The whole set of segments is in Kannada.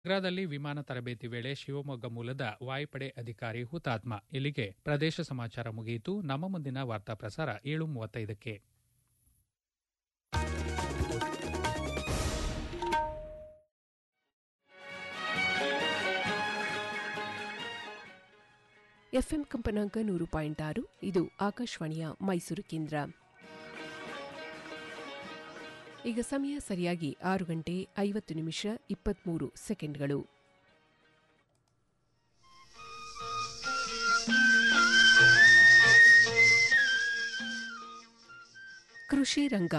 ಆಗ್ರಾದಲ್ಲಿ ವಿಮಾನ ತರಬೇತಿ ವೇಳೆ ಶಿವಮೊಗ್ಗ ಮೂಲದ ವಾಯುಪಡೆ ಅಧಿಕಾರಿ ಹುತಾತ್ಮ ಇಲ್ಲಿಗೆ ಪ್ರದೇಶ ಸಮಾಚಾರ ಮುಗಿಯಿತು ನಮ್ಮ ಮುಂದಿನ ವಾರ್ತಾ ಪ್ರಸಾರ ಏಳು ಮೂವತ್ತೈದಕ್ಕೆ ಎಫ್ಎಂ ಕಂಪನಾಂಕ ನೂರು ಪಾಯಿಂಟ್ ಆರು ಇದು ಆಕಾಶವಾಣಿಯ ಮೈಸೂರು ಕೇಂದ್ರ ಈಗ ಸಮಯ ಸರಿಯಾಗಿ ಆರು ಗಂಟೆ ಐವತ್ತು ನಿಮಿಷ ಇಪ್ಪತ್ಮೂರು ಸೆಕೆಂಡ್ಗಳು ಕೃಷಿ ರಂಗ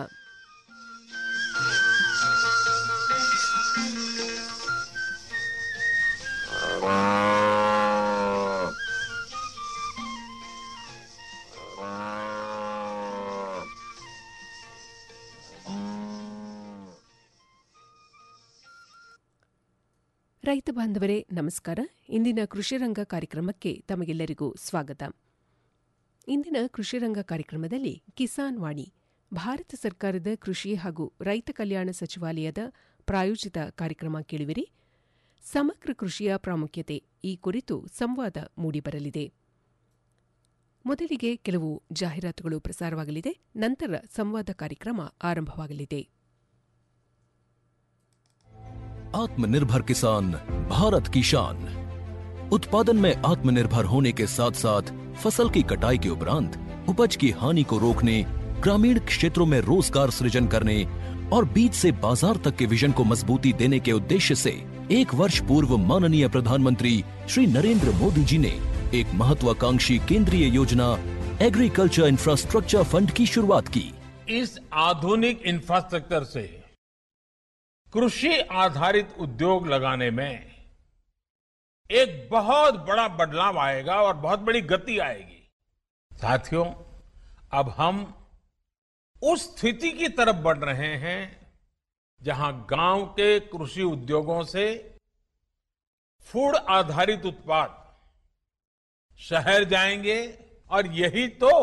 ರೈತ ಬಾಂಧವರೇ ನಮಸ್ಕಾರ ಇಂದಿನ ಕೃಷಿರಂಗ ಕಾರ್ಯಕ್ರಮಕ್ಕೆ ತಮಗೆಲ್ಲರಿಗೂ ಸ್ವಾಗತ ಇಂದಿನ ಕೃಷಿರಂಗ ಕಾರ್ಯಕ್ರಮದಲ್ಲಿ ಕಿಸಾನ್ ವಾಣಿ ಭಾರತ ಸರ್ಕಾರದ ಕೃಷಿ ಹಾಗೂ ರೈತ ಕಲ್ಯಾಣ ಸಚಿವಾಲಯದ ಪ್ರಾಯೋಜಿತ ಕಾರ್ಯಕ್ರಮ ಕೇಳುವಿರಿ ಸಮಗ್ರ ಕೃಷಿಯ ಪ್ರಾಮುಖ್ಯತೆ ಈ ಕುರಿತು ಸಂವಾದ ಮೂಡಿಬರಲಿದೆ ಮೊದಲಿಗೆ ಕೆಲವು ಜಾಹೀರಾತುಗಳು ಪ್ರಸಾರವಾಗಲಿದೆ ನಂತರ ಸಂವಾದ ಕಾರ್ಯಕ್ರಮ ಆರಂಭವಾಗಲಿದೆ आत्मनिर्भर किसान भारत की शान उत्पादन में आत्मनिर्भर होने के साथ साथ फसल की कटाई के उपरांत उपज की हानि को रोकने ग्रामीण क्षेत्रों में रोजगार सृजन करने और बीज से बाजार तक के विजन को मजबूती देने के उद्देश्य से एक वर्ष पूर्व माननीय प्रधानमंत्री श्री नरेंद्र मोदी जी ने एक महत्वाकांक्षी केंद्रीय योजना एग्रीकल्चर इंफ्रास्ट्रक्चर फंड की शुरुआत की इस आधुनिक इंफ्रास्ट्रक्चर से कृषि आधारित उद्योग लगाने में एक बहुत बड़ा बदलाव आएगा और बहुत बड़ी गति आएगी साथियों अब हम उस स्थिति की तरफ बढ़ रहे हैं जहां गांव के कृषि उद्योगों से फूड आधारित उत्पाद शहर जाएंगे और यही तो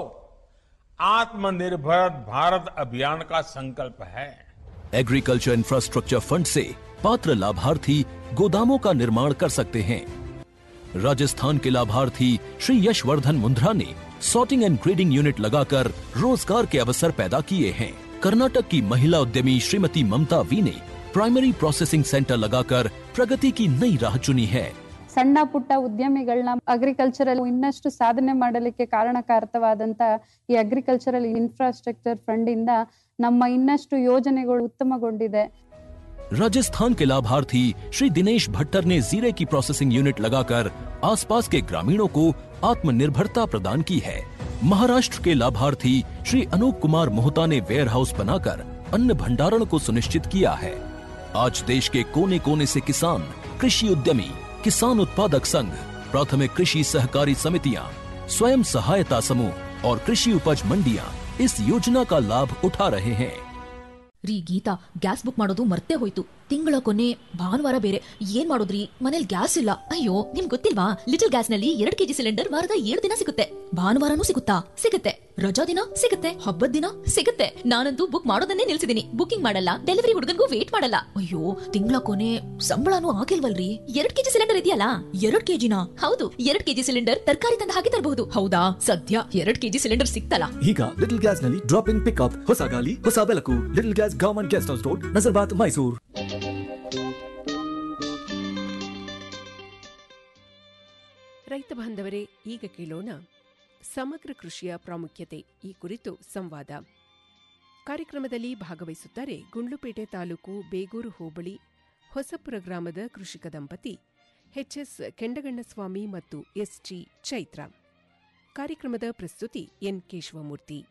आत्मनिर्भर भारत अभियान का संकल्प है एग्रीकल्चर इंफ्रास्ट्रक्चर फंड से पात्र लाभार्थी गोदामों का निर्माण कर सकते हैं राजस्थान के लाभार्थी श्री यशवर्धन मुंद्रा ने सॉर्टिंग एंड ग्रेडिंग यूनिट लगाकर रोजगार के अवसर पैदा किए हैं कर्नाटक की महिला उद्यमी श्रीमती ममता वी ने प्राइमरी प्रोसेसिंग सेंटर लगाकर प्रगति की नई राह चुनी है ಸಣ್ಣ ಪುಟ್ಟ ಉದ್ಯಮಿಗಳನ್ನ ಅಗ್ರಿಕಲ್ಚರಲ್ ಇನ್ನಷ್ಟು ಸಾಧನೆ ಮಾಡಲಿಕ್ಕೆ ಕಾರಣಕಾರಕವಾದಂತ ಈ ಅಗ್ರಿಕಲ್ಚರಲ್ ಇನ್ಫ್ರಾಸ್ಟ್ರಕ್ಚರ್ ಫಂಡ್ ಇಂದ ನಮ್ಮ ಇನ್ನಷ್ಟು ಯೋಜನೆಗಳು ಉತ್ತಮಗೊಂಡಿದೆ राजस्थान के लाभार्थी श्री दिनेश भट्टर ने जीरे की प्रोसेसिंग यूनिट लगाकर आसपास के ग्रामीणों को आत्मनिर्भरता प्रदान की है महाराष्ट्र के लाभार्थी श्री अनूप कुमार मोहता ने वेयर हाउस बनाकर अन्न भंडारण को सुनिश्चित किया है आज देश के कोने कोने से किसान कृषि उद्यमी किसान उत्पादक संघ प्राथमिक कृषि सहकारी समितियां स्वयं सहायता समूह और कृषि उपज मंडियां इस योजना का लाभ उठा रहे हैं ರೀ ಗೀತಾ ಗ್ಯಾಸ್ ಬುಕ್ ಮಾಡೋದು ಮರ್ತೇ ಹೋಯ್ತು ತಿಂಗಳ ಕೊನೆ ಭಾನುವಾರ ಬೇರೆ ಏನ್ ಮಾಡೋದ್ರಿ ಮನೇಲಿ ಗ್ಯಾಸ್ ಇಲ್ಲ ಅಯ್ಯೋ ನಿಮ್ ಗೊತ್ತಿಲ್ವಾ ಲಿಟಲ್ ಗ್ಯಾಸ್ ನಲ್ಲಿ ಎರಡ್ ಕೆಜಿ ಸಿಲಿಂಡರ್ ವಾರದ ಏಳು ದಿನ ಸಿಗುತ್ತೆ ಭಾನುವಾರನೂ ಸಿಗುತ್ತಾ ಸಿಗುತ್ತೆ ರಜಾ ದಿನ ಸಿಗುತ್ತೆ ಹಬ್ಬದ ದಿನ ಸಿಗುತ್ತೆ ನಾನಂತೂ ಬುಕ್ ಮಾಡೋದನ್ನೇ ನಿಲ್ಸಿದೀನಿ ಬುಕಿಂಗ್ ಮಾಡಲ್ಲ ಡೆಲಿವರಿ ಹುಡುಗನ್ಗೂ ವೇಟ್ ಮಾಡಲ್ಲ ಅಯ್ಯೋ ತಿಂಗಳ ಕೊನೆ ಸಂಬಳನೂ ಆಗಿಲ್ವಲ್ರಿ ಎರಡ್ ಕೆಜಿ ಸಿಲಿಂಡರ್ ಇದೆಯಲ್ಲ ಎರಡ್ ಕೆಜಿನ ಹೌದು ಎರಡ್ ಕೆಜಿ ಸಿಲಿಂಡರ್ ತರಕಾರಿ ತಂದ ಹಾಗೆ ತರಬಹುದು ಹೌದಾ ಸದ್ಯ ಎರಡ್ ಕೆಜಿ ಸಿಲಿಂಡರ್ ಸಿಕ್ತಲ್ಲ ಈಗ ಲಿಟಲ್ ಗ್ಯಾಸ್ ನಲ್ಲಿ ಡ್ರಾಪ್ ಇನ್ ಪಿಕ್ಅಪ್ ಹೊಸ ಗಾಲಿ ಹೊಸ ಬೆಳಕು little gas government guest house road Nazarbad Mysuru ರೈತ ಬಾಂಧವರೇ ಈಗ ಕೇಳೋಣ ಸಮಗ್ರ ಕೃಷಿಯ ಪ್ರಾಮುಖ್ಯತೆ ಈ ಕುರಿತು ಸಂವಾದ ಕಾರ್ಯಕ್ರಮದಲ್ಲಿ ಭಾಗವಹಿಸುತ್ತಾರೆ ಗುಂಡ್ಲುಪೇಟೆ ತಾಲೂಕು ಬೇಗೂರು ಹೋಬಳಿ ಹೊಸಪುರ ಗ್ರಾಮದ ಕೃಷಿಕ ದಂಪತಿ ಎಚ್ಎಸ್ ಕೆಂಡಗಣ್ಣಸ್ವಾಮಿ ಮತ್ತು ಎಸ್ಟಿ ಚೈತ್ರ ಕಾರ್ಯಕ್ರಮದ ಪ್ರಸ್ತುತಿ ಎನ್ ಕೇಶವಮೂರ್ತಿ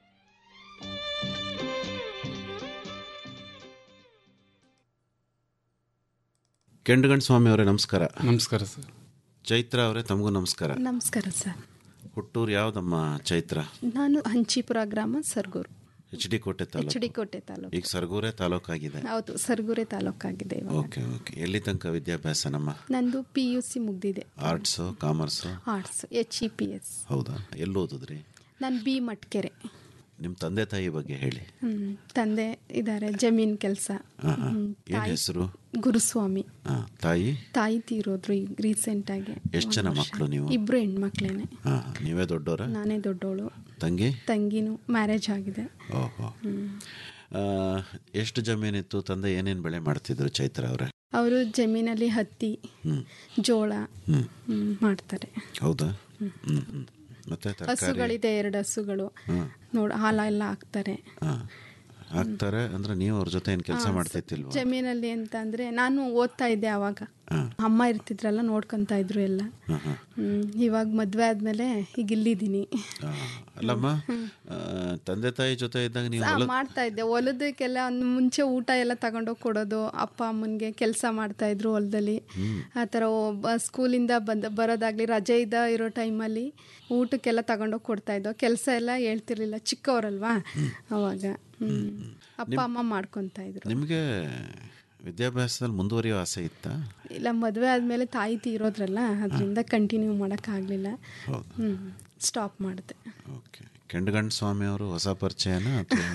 ಕೆಂಡಗಂಡ ಸ್ವಾಮಿ ಅವರೇ ನಮಸ್ಕಾರ ನಮಸ್ಕಾರ ಸರ್ ಚೈತ್ರ ಅವರೇ ತಮಗೂ ನಮಸ್ಕಾರ ನಮಸ್ಕಾರ ಸರ್ ಹುಟ್ಟೂರು ಯಾವ್ದಮ್ಮ ಚೈತ್ರ ನಾನು ಹಂಚಿಪುರ ಗ್ರಾಮ Sargur H D Kote H ತಾಲೂಕು ಡಿ ಕೋಟೆ ತಾಲೂಕು ಈಗ ಸರ್ಗೂರೇ ತಾಲೂಕಾಗಿದೆ ಹೌದು ಸರ್ಗೂರೆ ತಾಲೂಕಾಗಿದೆ ಇವಾಗ ಓಕೆ ಓಕೆ ಎಲ್ಲಿ ತನಕ ವಿದ್ಯಾಭ್ಯಾಸ ನಮ್ಮ ನಂದು ಪಿ ಯು ಸಿ ಮುಗ್ದಿದೆ arts commerce arts H E P S ಹೌದಾ ಎಲ್ಲಿ ಓದಿದ್ರಿ ನಾನು ಬಿ ಮಟ್ಕೆರೆ ನಿಮ್ಮ ತಂದೆ ತಾಯಿ ಬಗ್ಗೆ ಹೇಳಿ ಹ್ಮ್ ತಂದೆ ಇದ್ದಾರೆ ಜಮೀನ್ ಕೆಲಸ ಹಾಂ ಹಾಂ ಏನು ಹೆಸರು ಗುರುಸ್ವಾಮಿ ಹಾ ತಾಯಿ ತಾಯಿ ತೀರೋದ್ರು ಈಗ ರೀಸೆಂಟ್ ಆಗಿ ಎಷ್ಟು ಜನ ಮಕ್ಕಳು ನೀವು ಇಬ್ರು ಹೆಣ್ಮಕ್ಳೇನೆ ಹಾ ನೀವೇ ದೊಡ್ಡವರ ನಾನೇ ದೊಡ್ಡವಳು ತಂಗಿ ತಂಗಿನೂ ಮ್ಯಾರೇಜ್ ಆಗಿದೆ ಓಹೋ ಆ, ಎಷ್ಟು ಜಮೀನಿತ್ತು ತಂದೆ ಏನೇನು ಬೆಳೆ ಮಾಡ್ತಿದ್ರು ಚೈತ್ರ ಅವರೇ ಅವರು ಜಮೀನಲ್ಲಿ ಹತ್ತಿ ಹ್ಮ್. ಜೋಳ ಹ್ಮ್. ಹ್ಮ್, ಮಾಡ್ತಾರೆ ಹೌದಾ ಹ್ಮ್ ಹ್ಮ್ ಮತ್ತೆ ತರಕಾರಿ ಹಸುಗಳಿದೆ ಎರಡು ಹಸುಗಳು ಹ್ಮ್. ನೋಡ್ ಹಾಲೆಲ್ಲ ಹಾಕ್ತಾರೆ ಹಾ ಹಾಕ್ತಾರೆ ಅಂದ್ರೆ ನೀವು ಅವ್ರ ಜೊತೆ ಏನು ಕೆಲಸ ಮಾಡ್ತಿತ್ತಿಲ್ವಾ ಜಮೀನಲ್ಲಿ ಅಂತ ಅಂದ್ರೆ ನಾನು ಓದ್ತಾ ಇದ್ದೆ ಅವಾಗ ಹಾ. ಅಮ್ಮ ಇರ್ತಿದ್ರಲ್ಲ ನೋಡ್ಕೊಂತ ಇದ್ರು ಎಲ್ಲ ಹಾ, ಹಾ. ಹ್ಮ್, ಇವಾಗ ಮದ್ವೆ ಆದ್ಮೇಲೆ ಈಗ ಇಲ್ಲಿದ್ದೀನಿ ಆ, ಅಲ್ಲಮ್ಮ ಆ, ತಂದೆ ತಾಯಿ ಜೊತೆ ಇದ್ದಾಗ ನೀವು ಆ, ಹೊಲ ಮಾಡ್ತಾ ಇದ್ದೆ ಹೊಲದಕ್ಕೆಲ್ಲ ಒಂದು ಮುಂಚೆ ಊಟ ಎಲ್ಲ ತಗೊಂಡೋಗಿ ಕೊಡೋದು ಅಪ್ಪ ಅಮ್ಮನಿಗೆ ಕೆಲಸ ಮಾಡ್ತಾ ಇದ್ರು ಹೊಲದಲ್ಲಿ ಆ ಥರ ಒಬ್ಬ ಸ್ಕೂಲಿಂದ ಬಂದ ಬರೋದಾಗ್ಲಿ ರಜೆ ಇದ್ದ ಇರೋ ಟೈಮಲ್ಲಿ ಊಟಕ್ಕೆಲ್ಲ ತಗೊಂಡೋಗಿ ಕೊಡ್ತಾ ಇದ್ದೋ ಕೆಲಸ ಎಲ್ಲ ಹೇಳ್ತಿರ್ಲಿಲ್ಲ ಚಿಕ್ಕವರಲ್ವಾ ಅವಾಗ ಹ್ಮ್ ಅಪ್ಪ ಅಮ್ಮ ಮಾಡ್ಕೊತಾ ಇದ್ರು ನಿಮಗೆ ವಿದ್ಯಾಭ್ಯಾಸದಲ್ಲಿ ಮುಂದುವರಿಯೋ ಆಸೆ ಇತ್ತಾ ಇಲ್ಲ ಮದುವೆ ಆದಮೇಲೆ ತಾಯಿ ತೀರೋದ್ರಲ್ಲ ಅದರಿಂದ ಕಂಟಿನ್ಯೂ ಮಾಡೋಕ್ಕಾಗಲಿಲ್ಲ ಹೌದು ಹ್ಞೂ ಸ್ಟಾಪ್ ಮಾಡಿದೆ ಓಕೆ ಕೆಂಡಗಂಡ ಸ್ವಾಮಿ ಅವರು ಹೊಸ ಪರಿಚಯನ ಅಥವಾ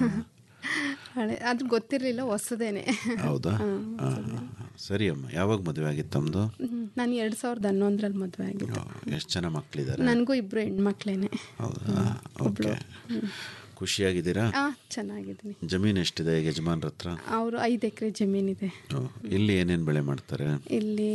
ಹಳೆ ಅದು ಗೊತ್ತಿರಲಿಲ್ಲ ಹೊಸದೇನೆ ಹೌದಾ ಆ, ಸರಿ ಅಮ್ಮ ಯಾವಾಗ ಮದುವೆ ಆಗಿತ್ತು ತಮ್ಮದು ನಾನು ಎರಡು ಸಾವಿರದ ಹನ್ನೊಂದರಲ್ಲಿ ಮದುವೆ ಆಗಿದ್ದು ಎಷ್ಟು ಜನ ಮಕ್ಕಳಿದ್ದಾರೆ ನನಗೂ ಇಬ್ಬರು ಹೆಣ್ಮಕ್ಳೇನೆ ಹೌದಾ ಓಕೆ ಖುಷಿಯಾಗಿದ್ದೀರಾ ಆ ಚೆನ್ನಾಗಿದ್ದೀನಿ ಜಮೀನು ಎಷ್ಟಿದೆ ಯಜಮಾನ್ರ ಹತ್ರ ಅವರು ಐದು ಎಕರೆ ಜಮೀನಿದೆ ಓ, ಇಲ್ಲಿ ಏನೇನು ಬೆಳೆ ಮಾಡ್ತಾರೆ ಇಲ್ಲಿ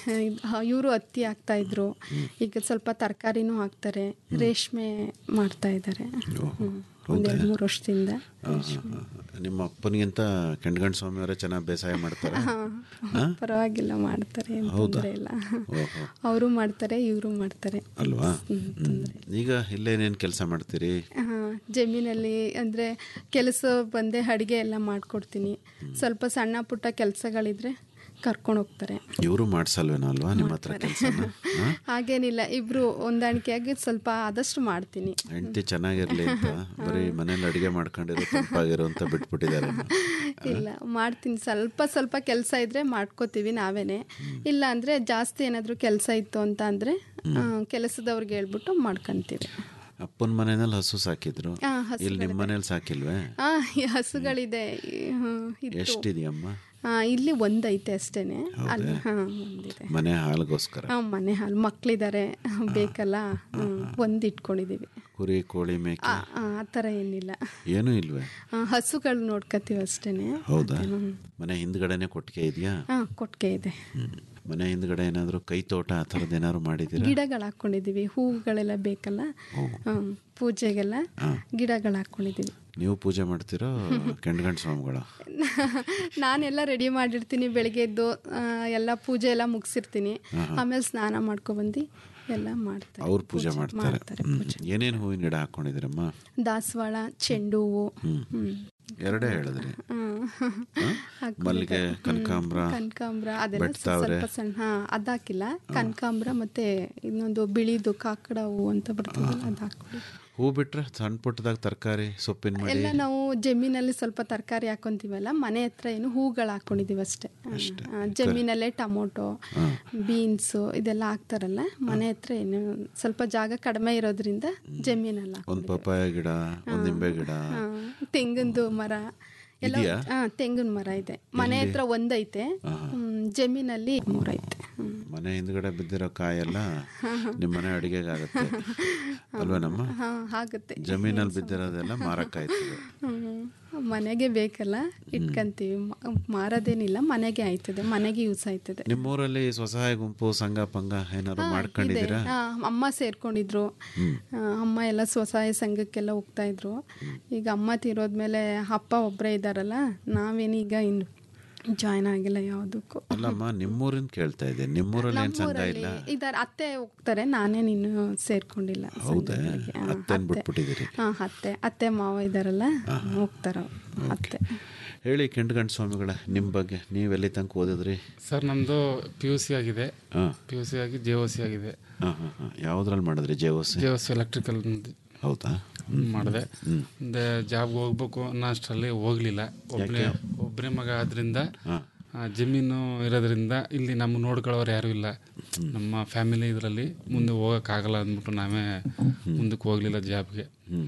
ಇವರು ಹತ್ತಿ ಹಾಕ್ತಾ ಇದ್ರು ಈಗ ಸ್ವಲ್ಪ ತರಕಾರಿನೂ ಹಾಕ್ತಾರೆ ರೇಷ್ಮೆ ಮಾಡ್ತಾ ಇದ್ದಾರೆ ಒಂದು ಎರಡು ಮೂರು ವರ್ಷದಿಂದ ಆ, ಆ, ಆ. ನಿಮ್ಮ ಅಪ್ಪನಿಗಿಂತ ಕೆಂಡಗಂಡ ಸ್ವಾಮಿ ಅವರೇ ಚೆನ್ನಾಗಿ ಬೇಸಾಯ ಮಾಡ್ತಾರೆ ಪರವಾಗಿಲ್ಲ ಮಾಡ್ತಾರೆ ಏನ್ ಹೌದಾ? ತೊಂದ್ರೆ ಇಲ್ಲ ಓಹೋ ಅವರು ಮಾಡ್ತಾರೆ ಇವರು ಮಾಡ್ತಾರೆ ಅಲ್ವಾ ಹ್ಮ್. ಈಗ ಇಲ್ಲೇನೇನು ಕೆಲಸ ಮಾಡ್ತೀರಿ ಹಾ, ಜಮೀನಲ್ಲಿ ಅಂದರೆ ಕೆಲಸ ಬಂದೆ ಅಡುಗೆ ಎಲ್ಲ ಮಾಡಿಕೊಡ್ತೀನಿ ಸ್ವಲ್ಪ ಸಣ್ಣ ಪುಟ್ಟ ಕೆಲಸಗಳಿದ್ರೆ ಕರ್ಕೊಂಡು ಹೋಗ್ತಾರೆ ಇವರು ಮಾಡ್ಸಲ್ವೇನೋ ಅಲ್ವಾ ನಿಮ್ಮ ಹತ್ರ ಕೆಲಸನ ಹಾಗೇನಿಲ್ಲ ಇಬ್ರು ಹೊಂದಾಣಿಕೆಯಾಗಿ ಸ್ವಲ್ಪ ಆದಷ್ಟು ಮಾಡ್ತೀನಿ ಹೆಂಡತಿ ಚೆನ್ನಾಗಿರ್ಲಿ ಅಂತ ಬರೀ ಮನೇಲಿ ಅಡಿಗೆ ಮಾಡ್ಕೊಂಡಿರೋ ತಂಪಾಗಿರೋ ಅಂತ ಬಿಟ್ಬಿಟ್ಟಿದ್ದಾರೆ ಇಲ್ಲ ಮಾಡ್ತೀನಿ ಸ್ವಲ್ಪ ಸ್ವಲ್ಪ ಕೆಲಸ ಇದ್ರೆ ಮಾಡ್ಕೋತೀವಿ ನಾವೇನೆ ಇಲ್ಲ ಅಂದ್ರೆ ಜಾಸ್ತಿ ಏನಾದರೂ ಕೆಲಸ ಇತ್ತು ಅಂತ ಅಂದ್ರೆ ಆ, ಕೆಲಸದವ್ರಿಗೆ ಹೇಳ್ಬಿಟ್ಟು ಮಾಡ್ಕೊಂತೀವಿ ಅಪ್ಪನ ಮನೆಯಲ್ಲಿ ಹಸು ಸಾಕಿದ್ರು ಆ, ಇಲ್ಲಿ ನಿಮ್ಮ ಮನೇಲಿ ಸಾಕಿಲ್ವೇ ಆ ಈ ಹಸುಗಳಿದೆ ಈ, ಹ್ಮ್, ಇತ್ತು. ಎಷ್ಟಿದೆಯಮ್ಮ ಆ, ಇಲ್ಲಿ ಒಂದೈತೆ ಅಷ್ಟೇನೆ ಅಲ್ಲಿ ಹಾ ಒಂದಿದೆ ಮನೆ ಹಾಲ್ಗೋಸ್ಕರ ಆ, ಮನೆ ಹಾಲು ಮಕ್ಳಿದ್ದಾರೆ ಬೇಕಲ್ಲ ಹ್ಮ್, ಒಂದ್ ಇಟ್ಕೊಂಡಿದೀವಿ ಕುರಿ ಕೋಳಿ ಮೇಕೆ ಆ ಆ, ಆ ಥರ ಏನಿಲ್ಲ ಏನೂ ಇಲ್ವೇ ಆ, ಹಸುಗಳು ನೋಡ್ಕೋತೀವಿ ಅಷ್ಟೇನೆ ಹೌದಾ ಮನೆ ಹಿಂದ್ಗಡೆನೆ ಕೊಟ್ಟಿಗೆ ಇದೆಯಾ ಹಾ ಕೊಟ್ಟಿಗೆ ಇದೆ ಹ್ಮ್. ಮನೆ ಹಿಂದ್ಗಡೆ ಏನಾದ್ರು ಕೈ ತೋಟ ಆ ಥರದ್ದು ಏನಾದ್ರು ಮಾಡಿದ್ದೀರಾ ಗಿಡಗಳು ಹಾಕೊಂಡಿದೀವಿ ಹೂವುಗಳೆಲ್ಲ ಬೇಕಲ್ಲ ಹ್ಮ್, ಪೂಜೆಗೆಲ್ಲ ಗಿಡಗಳು ಹಾಕೊಂಡಿದೀವಿ ನೀವು ಪೂಜೆ ಮಾಡ್ತೀರೋ ಕೆಂಡಗಂಡ ಸ್ವಾಮಿಗಳು ನಾನೆಲ್ಲ ರೆಡಿ ಮಾಡಿರ್ತೀನಿ ಬೆಳಿಗ್ಗೆ ಎದ್ದು ಆ, ಎಲ್ಲ ಪೂಜೆ ಎಲ್ಲ ಮುಗಿಸಿರ್ತೀನಿ ಆಮೇಲೆ ಸ್ನಾನ ಮಾಡ್ಕೊಬಂದು ಎಲ್ಲ ಮಾಡ್ತಾರೆ ಅವ್ರು ಪೂಜೆ ಮಾಡ್ತಾರೆ ಮಾಡ್ತಾರೆ ಹ್ಮ್. ಏನೇನು ಹೂವಿನ ಗಿಡ ಹಾಕೊಂಡಿದ್ದೀರಮ್ಮ ದಾಸವಾಳ ಚೆಂಡು ಹೂವು ಹ್ಮ್. ಎರಡೇ ಹೇಳಿದ್ರಿ ಹ್ಮ್. ಹಾಕ್ಕೊಂಡಿದ್ದಾರೆ. ಮಲ್ಲಿಗೆ ಕನಕಾಂಬ್ರ ಕನಕಾಂಬ್ರ ಅದೆಲ್ಲ ಬೆಟ್ತಾವ್ರೆ. ಸ್ವಲ್ಪ ಸಣ್ಣ ಹಾ ಅದಾಕಿಲ್ಲ ಕನಕಾಂಬ್ರ ಮತ್ತೆ ಇನ್ನೊಂದು ಬಿಳಿದು ಕಾಕಡ ಹೂವು ಅಂತ ಬರ್ತದಲ್ಲ ಅದು ಹಾಕ್ಬಿಡಿ ಹೂ ಬಿಟ್ರೆ ಸಣ್ಣ ಪುಟ್ಟದಾಗ ತರಕಾರಿ ಸೊಪ್ಪಿನ ಮಡಿ ಎಲ್ಲ ನಾವು ಜಮೀನಲ್ಲಿ ಸ್ವಲ್ಪ ತರಕಾರಿ ಹಾಕೊಂತೀವಲ್ಲ ಮನೆ ಹತ್ರ ಏನು ಹೂಗಳು ಹಾಕೊಂಡಿದೀವಿ ಅಷ್ಟೇ ಆ, ಜಮೀನಲ್ಲೇ ಟೊಮೊಟೊ ಬೀನ್ಸು ಇದೆಲ್ಲ ಹಾಕ್ತಾರಲ್ಲ ಮನೆ ಹತ್ರ ಏನು ಸ್ವಲ್ಪ ಜಾಗ ಕಡಿಮೆ ಇರೋದ್ರಿಂದ ಜಮೀನಲ್ಲಿ ಒಂದು ಪಪಾಯ ಗಿಡ ಒಂದು ನಿಂಬೆ ಗಿಡ ಹಾ, ತೆಂಗಿನದು ಮರ ಎಲ್ಲ ಇದೆಯಾ? ಹಾ ತೆಂಗಿನ ಮರ ಇದೆ ಮನೆ ಹತ್ರ ಒಂದೈತೆ ಹ್ಮ್, ಜಮೀನಲ್ಲಿ ಮೂರೈತೆ ಹ್ಮ್. ಮನೆ ಹಿಂದ್ಗಡೆ ಬಿದ್ದಿರೋ ಕಾಯೆಲ್ಲ ನಿಮ್ಮ ಮನೆ ಅಡಿಗೆಗಾಗತ್ತೆ ಅಲ್ವೇನಮ್ಮ ಹಾ ಆಗುತ್ತೆ ಜಮೀನಲ್ಲಿ ಬಿದ್ದಿರೋದೆಲ್ಲ ಮಾರಕ್ಕಾಯ್ತದೆ ಹ್ಮ್. ಮನೆಗೆ ಬೇಕಲ್ಲ ಇಟ್ಕಂತೀವಿ ಮ- ಮಾರೋದೇನಿಲ್ಲ ಮನೆಗೆ ಆಯ್ತದೆ ಮನೆಗೆ ಯೂಸ್ ಆಯ್ತದೆ ನಿಮ್ಮೂರಲ್ಲಿ ಸ್ವಸಹಾಯ ಗುಂಪು ಸಂಘ ಪಂಗ ಏನಾದ್ರು ಇದೆ ಮಾಡ್ಕೊಂಡಿದ್ದೀರಾ ಆ, ಅಮ್ಮ ಸೇರ್ಕೊಂಡಿದ್ರು ಆ, ಅಮ್ಮ ಎಲ್ಲ ಸ್ವಸಹಾಯ ಸಂಘಕ್ಕೆಲ್ಲ ಹೋಗ್ತಾ ಇದ್ರು ಈಗ ಅಮ್ಮ ತೀರೋದ್ಮೇಲೆ ಅಪ್ಪ ಒಬ್ಬರೇ ಇದ್ದಾರಲ್ಲ ನಾವೇನೀಗ ಇನ್ನು ಜಾಯ್ನ್ ಆಗಿಲ್ಲ ಯಾವುದಕ್ಕೂ ಅಲ್ಲಮ್ಮ ನಿಮ್ಮೂರಿನ ಕೇಳ್ತಾ ಇದ್ದೆ ನಿಮ್ಮೂರಲ್ಲಿ ಏನ್ ಸಂಘ ಇಲ್ಲ ಇದಾರೆ ಅತ್ತೆ ಹೋಗ್ತಾರೆ ನಾನೇ ಇನ್ನು ಸೇರ್ಕೊಂಡಿಲ್ಲ ಹೌದಾ ಸಂಘಗಳಿಗೆ. ಆ, ಅತ್ತೆನ್ ಅತ್ತೆ. ಬಿಟ್ಬಿಟ್ಟಿದ್ದೀರಿ ಹಾ ಅತ್ತೆ ಅತ್ತೆ ಮಾವ ಇದಾರಲ್ಲ ಹೋಗ್ತಾರ ಅತ್ತೆ ಹೇಳಿ ಕೆಂಡಗಂಡ ಸ್ವಾಮಿಗಳ ನಿಮ್ಮ ಬಗ್ಗೆ ನೀವು ಎಲ್ಲಿ ತನಕ ಓದಿದ್ರಿ ಸರ್ ನಮ್ಮದು ಪಿ ಯು ಸಿ ಆಗಿದೆ ಹಾಂ ಪಿ ಯು ಸಿ ಆಗಿ ಜೆ ಒ ಸಿ ಆಗಿದೆ ಹಾಂ ಹಾಂ ಹಾಂ ಯಾವುದ್ರಲ್ಲಿ ಮಾಡಿದ್ರಿ J O C J O C electrical ಹೌದಾ ಮಾಡಿದೆ ಮುಂದೆ ಜಾಬ್ಗೆ ಹೋಗ್ಬೇಕು ಅನ್ನೋ ಅಷ್ಟರಲ್ಲಿ ಹೋಗ್ಲಿಲ್ಲ ಒಬ್ಬನೇ ಒಬ್ಬನೇ ಮಗ ಆದ್ರಿಂದ ಆ, ಜಮೀನು ಇರೋದ್ರಿಂದ ಇಲ್ಲಿ ನಮ್ಮ ನೋಡ್ಕೊಳ್ಳೋರು ಯಾರೂ ಇಲ್ಲ ನಮ್ಮ ಫ್ಯಾಮಿಲಿ ಇದರಲ್ಲಿ ಮುಂದೆ ಹೋಗೋಕ್ಕಾಗಲ್ಲ ಅಂದ್ಬಿಟ್ಟು ನಾವೇ ಮುಂದಕ್ಕೆ ಹೋಗ್ಲಿಲ್ಲ ಜಾಬ್ಗೆ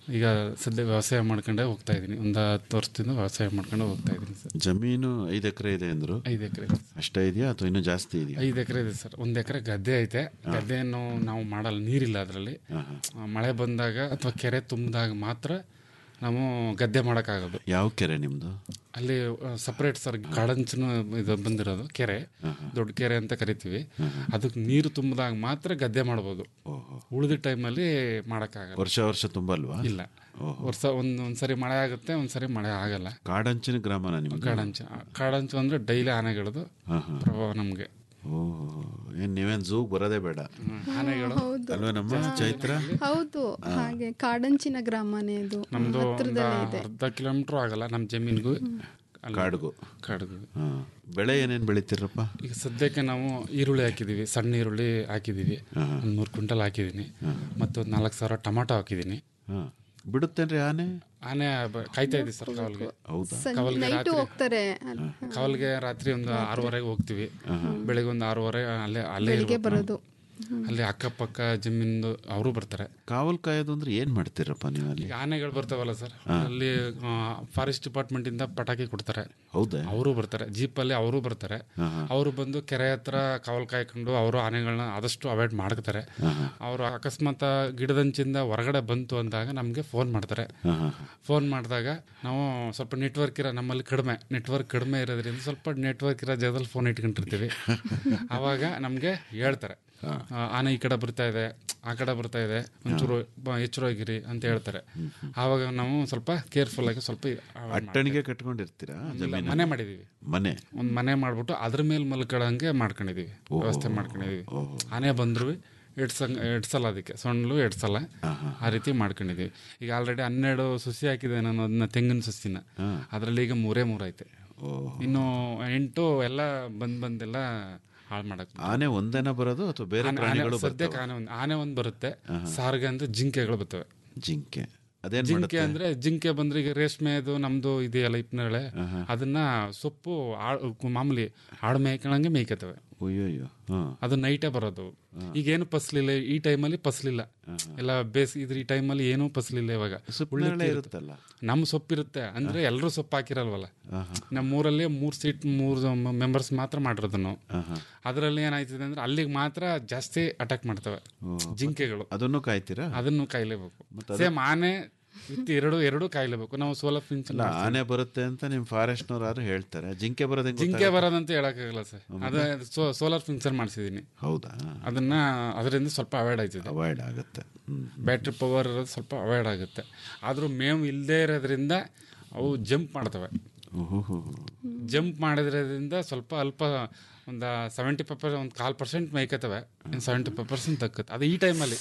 ಈಗ ಸದ್ಯ ವ್ಯವಸಾಯ ಮಾಡ್ಕೊಂಡೇ ಹೋಗ್ತಾ ಇದ್ದೀನಿ ಒಂದು ಹತ್ತು ವರ್ಷದಿಂದ ವ್ಯವಸಾಯ ಮಾಡ್ಕೊಂಡು ಹೋಗ್ತಾ ಇದ್ದೀನಿ ಸರ್ ಜಮೀನು ಐದು ಎಕರೆ ಇದೆ ಅಂದ್ರು ಐದು ಎಕರೆ ಅಷ್ಟೇ ಇದೆಯಾ ಅಥವಾ ಇನ್ನೂ ಜಾಸ್ತಿ ಇದೆಯಾ ಐದು ಎಕರೆ ಇದೆ ಸರ್ ಒಂದು ಎಕರೆ ಗದ್ದೆ ಐತೆ ಗದ್ದೆಯನ್ನು ನಾವು ಮಾಡಲ್ಲ ನೀರಿಲ್ಲ ಅದರಲ್ಲಿ ಮಳೆ ಬಂದಾಗ ಅಥವಾ ಕೆರೆ ತುಂಬಿದಾಗ ಮಾತ್ರ ನಾವು ಗದ್ದೆ ಮಾಡೋಕ್ಕಾಗೋದು ಯಾವ ಕೆರೆ ನಿಮ್ದು ಅಲ್ಲಿ ಸಪ್ರೇಟ್ ಸರ್ ಕಾಡಂಚನು ಇದು ಬಂದಿರೋದು ಕೆರೆ ದೊಡ್ಡ ಕೆರೆ ಅಂತ ಕರಿತೀವಿ ಅದಕ್ಕೆ ನೀರು ತುಂಬಿದಾಗ ಮಾತ್ರ ಗದ್ದೆ ಮಾಡ್ಬೋದು ಉಳಿದ ಟೈಮಲ್ಲಿ ಮಾಡೋಕ್ಕಾಗಲ್ಲ ವರ್ಷ ವರ್ಷ ತುಂಬಲ್ವಾ ಇಲ್ಲ ವರ್ಷ ಒಂದು ಒಂದ್ಸರಿ ಮಳೆ ಆಗುತ್ತೆ ಒಂದ್ಸರಿ ಮಳೆ ಆಗಲ್ಲ ಕಾಡಂಚಿನ ಗ್ರಾಮನ ನಿಮ್ದು ಕಾಡಂಚ ಕಾಡಂಚು ಅಂದ್ರೆ ಡೈಲಿ ಆನೆಗಳದು ಪ್ರಭಾವ ನಮಗೆ ಓಹ್ ಏನ್ ನೀವೇನ್ ಝೂಗ್ ಬರೋದೇ ಬೇಡ ಆನೆಗಳು ಅಲ್ವಾ ನಮ್ಮ ಚೈತ್ರ ಹೌದು ಹಾಗೆ ಕಾಡಂಚಿನ ಗ್ರಾಮನೇ ಇದು ನಮ್ದು ಒಂದು ಹತ್ರದಲ್ಲೇ ಇದೆ ಅರ್ಧ ಕಿಲೋಮೀಟರ್ ಆಗಲ್ಲ ನಮ್ಮ ಜಮೀನಿಗೂ ಅಲ್ಲಿ ಕಾಡ್ಗು ಕಾಡ್ಗು ಹಾ. ಬೆಳೆ ಏನೇನ್ ಬೆಳಿತೀರಪ್ಪ ಈಗ ಸದ್ಯಕ್ಕೆ ನಾವು ಈರುಳ್ಳಿ ಹಾಕಿದೀವಿ ಸಣ್ಣ ಈರುಳ್ಳಿ ಹಾಕಿದೀವಿ ಒಂದು ಮೂರು ಕ್ವಿಂಟಲ್ ಹಾಕಿದ್ದೀನಿ ಮತ್ತು ಒಂದು ನಾಲ್ಕು ಸಾವಿರ ಟೊಮಾಟೊ ಹಾಕಿದ್ದೀನಿ ಹಾ. ಬಿಡುತ್ತೇನ್ರಿ ಆನೆ ಆನೆ ಬ- ಕಾಯ್ತಾ ಇದೆ ಸರ್ ಕಾವಲ್ಗೆ ಹೌದಾ ಸಂಜೆ ಕಾವಲ್ಗೆ ನೈಟು ರಾತ್ರಿ ಹೋಗ್ತಾರೆ ಅಲ್ಲಿ. ಕಾವಲ್ಗೆ ರಾತ್ರಿ ಒಂದು ಆರೂವರೆಗೆ ಹೋಗ್ತೀವಿ ಬೆಳಿಗ್ಗೆ ಒಂದು ಆರೂವರೆ ಅಲ್ಲೇ ಅಲ್ಲೇ ಬೆಳಿಗ್ಗೆ ಇರ್ಬೇಕು ನಾವು. ಬರೋದು ಅಲ್ಲಿ ಅಕ್ಕಪಕ್ಕ ಜಮೀನು ಅವರು ಬರ್ತಾರೆ ಕಾವಲ್ ಕಾಯೋದು ಅಂದ್ರೆ ಏನ್ ಮಾಡ್ತೀರಪ್ಪ ನೀವು ಅಲ್ಲಿ ಈಗ ಆನೆಗಳು ಬರ್ತಾವಲ್ಲ ಸರ್ ಅಲ್ಲಿ ಫಾರೆಸ್ಟ್ ಡಿಪಾರ್ಟ್ಮೆಂಟ್ ಇಂದ ಪಟಾಕಿ ಕೊಡ್ತಾರೆ ಹೌದಾ ಅವರು ಬರ್ತಾರೆ ಜೀಪಲ್ಲಿ ಅವರು ಬರ್ತಾರೆ ಅವರು ಬಂದು ಕೆರೆ ಹತ್ರ ಕಾವಲ್ ಕಾಯ್ಕೊಂಡು ಅವರು ಆನೆಗಳನ್ನ ಆದಷ್ಟು ಅವಾಯ್ಡ್ ಮಾಡ್ತಾರೆ ಅವರು ಅಕಸ್ಮಾತ್ ಗಿಡದಂಚಿಂದ ಹೊರಗಡೆ ಬಂತು ಅಂದಾಗ ನಮಗೆ ಫೋನ್ ಮಾಡ್ತಾರೆ ಫೋನ್ ಮಾಡಿದಾಗ ನಾವು ಸ್ವಲ್ಪ ನೆಟ್ವರ್ಕ್ ಇರೋ ನಮ್ಮಲ್ಲಿ ಕಡಿಮೆ ನೆಟ್ವರ್ಕ್ ಕಡಿಮೆ ಇರೋದ್ರಿಂದ ಸ್ವಲ್ಪ ನೆಟ್ವರ್ಕ್ ಇರೋ ಜಾಗದಲ್ಲಿ ಫೋನ್ ಇಟ್ಕೊಂಡಿರ್ತೀವಿ ಆವಾಗ ನಮಗೆ ಹೇಳ್ತಾರೆ ಆ, ಆನೆ ಈ ಕಡೆ ಬರ್ತಾ ಇದೆ ಆ ಕಡೆ ಬರ್ತಾ ಇದೆ ಒಂಚೂರು ಬ- ಎಚ್ಚರವಾಗಿರಿ ಅಂತ ಹೇಳ್ತಾರೆ ಆವಾಗ ನಾವು ಸ್ವಲ್ಪ ಕೇರ್ಫುಲ್ ಆಗಿ ಸ್ವಲ್ಪ avoid ಅಟ್ಟಣಿಗೆ ಕಟ್ಕೊಂಡಿರ್ತೀರಾ ಇಲ್ಲ, ಜಮೀನು ಮನೆ ಮಾಡಿದೀವಿ ಮನೆ ಒಂದು ಮನೆ ಮಾಡ್ಬಿಟ್ಟು ಅದ್ರ ಮೇಲೆ ಮಲ್ಕೊಳ್ಳಂಗೆ ಮಾಡ್ಕೊಂಡಿದೀವಿ ವ್ಯವಸ್ಥೆ ಮಾಡ್ಕೊಂಡಿದೀವಿ ಆನೆ ಬಂದ್ರು ಎಡ್ಸಂಗ್ ಎಡ್ಸಲ್ಲ ಅದಕ್ಕೆ ಸೊಣ್ಣಲು ಎಡ್ಸಲ್ಲ ಆ ರೀತಿ ಮಾಡ್ಕೊಂಡಿದೀವಿ ಈಗ ಆಲ್ರೆಡಿ ಹನ್ನೆರಡು ಸುಸಿ ಹಾಕಿದೆ ನಾನು ಅದನ್ನ ತೆಂಗಿನ ಸುಸಿನ ಅದರಲ್ಲಿ ಈಗ ಮೂರೇ ಮೂರೈತೆ ಇನ್ನು ಎಂಟು ಎಲ್ಲ ಬಂದ್ ಬಂದೆಲ್ಲ ಹಾಳು ಮಾಡಕ್ ಆನೆ ಒಂದೇನ ಬರೋದು ಅಥವಾ ಬೇರೆ ಆನೆ- ಆನೆ- ಪ್ರಾಣಿಗಳು ಸದ್ಯಕ್ಕೆ ಆನೆ ಒಂದು ಆನೆ ಒಂದು ಬರುತ್ತೆ ಸಾರಿಗೆ ಅಂದ್ರೆ ಜಿಂಕೆಗಳು ಬರ್ತವೆ ಜಿಂಕೆ ಅದೇನ್ ಜಿಂಕೆ ಮಾಡುತ್ತೆ ಅಂದ್ರೆ ಜಿಂಕೆ ಬಂದ್ರೆ ಈಗ ರೇಷ್ಮೆದು ನಮ್ದು ಇದೆಯಲ್ಲ ಇಪ್ನಳೆ ಅದನ್ನ ಸೊಪ್ಪು ಆಳ್- ಮಾಮೂಲಿ ಆಡು ಮೇಯ್ಕೊಳಂಗೆ ಮೇಯ್ಕತವೆ ಅಯ್ಯೋಯ್ಯೋ ಹಾ ಅದು ನೈಟೇ ಬರೋದು ಈಗೇನು ಫಸ್ಲಿಲ್ಲ ಈ ಟೈಮಲ್ಲಿ ಫಸ್ಲಿಲ್ಲ ಎಲ್ಲ ಬೇಸ್ ಇದ್ರ ಈ ಟೈಮಲ್ಲಿ ಏನೂ ಫಸ್ಲಿಲ್ಲ ಇವಾಗ ಸುಪ್ಪನೇರಳೆ ಉಳ್ಳಿಕ್ಕೆ ಇರುತ್ತಲ್ಲ ನಮ್ ಸೊಪ್ಪಿರುತ್ತೆ ಅಂದ್ರೆ ಎಲ್ಲರೂ ಸೊಪ್ಪು ಹಾಕಿರಲ್ವಲ್ಲ ನಮ್ಮ ಊರಲ್ಲಿ ಮೂರ್ ಸೀಟ್ ಮೂರ್ ಮೆಂಬರ್ಸ್ ಮಾತ್ರ ಮಾಡಿರೋದು ನಾವು ಅದರಲ್ಲಿ ಏನಾಯ್ತದೆ ಅಂದ್ರೆ ಅಲ್ಲಿಗೆ ಮಾತ್ರ ಜಾಸ್ತಿ ಅಟ್ಯಾಕ್ ಮಾಡ್ತವೆ ಜಿಂಕೆಗಳು ಅದನ್ನು ಕಾಯ್ತೀರಾ ಅದನ್ನು ಕಾಯ್ಲೇಬೇಕು ಸೇಮ್ ಆನೆ ವಿತ್ ಎರಡು ಎರಡು ಕಾಯ್ಲೇಬೇಕು ನಾವು ಸೋಲಾರ್ ಫಿನ್ಸ್ ಅಲ್ಲ ಆನೆ ಬರುತ್ತೆ ಅಂತ ನಿಮ್ ಫಾರೆಸ್ಟ್ನವ್ರು ಯಾರು ಹೇಳ್ತಾರೆ ಜಿಂಕೆ ಬರೋದ್ ಹೆಂಗ್ ಜಿಂಕೆ ಗೊತ್ತಾಗುತ್ತೆ? ಬರೋದಂತ ಹೇಳಕ್ಕಾಗಲ್ಲ ಸರ್ ಅದೇ ಸೋಲಾರ್ ಫಿನ್ಸರ್ ಮಾಡಿಸಿದೀನಿ ಹೌದಾ ಅದನ್ನ ಅದರಿಂದ ಸ್ವಲ್ಪ ಅವಾಯ್ಡ್ ಆಯ್ತದೆ ಅವಾಯ್ಡ್ ಆಗುತ್ತೆ ಹ್ಮ್ ಬ್ಯಾಟ್ರಿ ಪವರ್ ಇರೋದು ಸ್ವಲ್ಪ ಅವಾಯ್ಡ್ ಆಗುತ್ತೆ ಆದರೂ ಮೇವು ಇಲ್ಲದೆ ಇರೋದ್ರಿಂದ ಅವು ಜಂಪ್ ಮಾಡ್ತವೆ ಓಹೋ ಜಂಪ್ ಮಾಡಿದ್ರಿಂದ ಸ್ವಲ್ಪ ಅಲ್ಪ ಒಂದು ಸೆವೆಂಟಿ ಫೈವ್ ಪರ್ಸೆಂಟ್ ಒಂದು ಕಾಲು ಪರ್ಸೆಂಟ್ ಮೇಯ್ಕತ್ತವೆ ಇನ್ನು ಸೆವೆಂಟಿ ಫೈವ್ ಪರ್ಸೆಂಟ್ ತಕ್ಕತ್ತೆ ಅದು ಈ ಟೈಮಲ್ಲಿ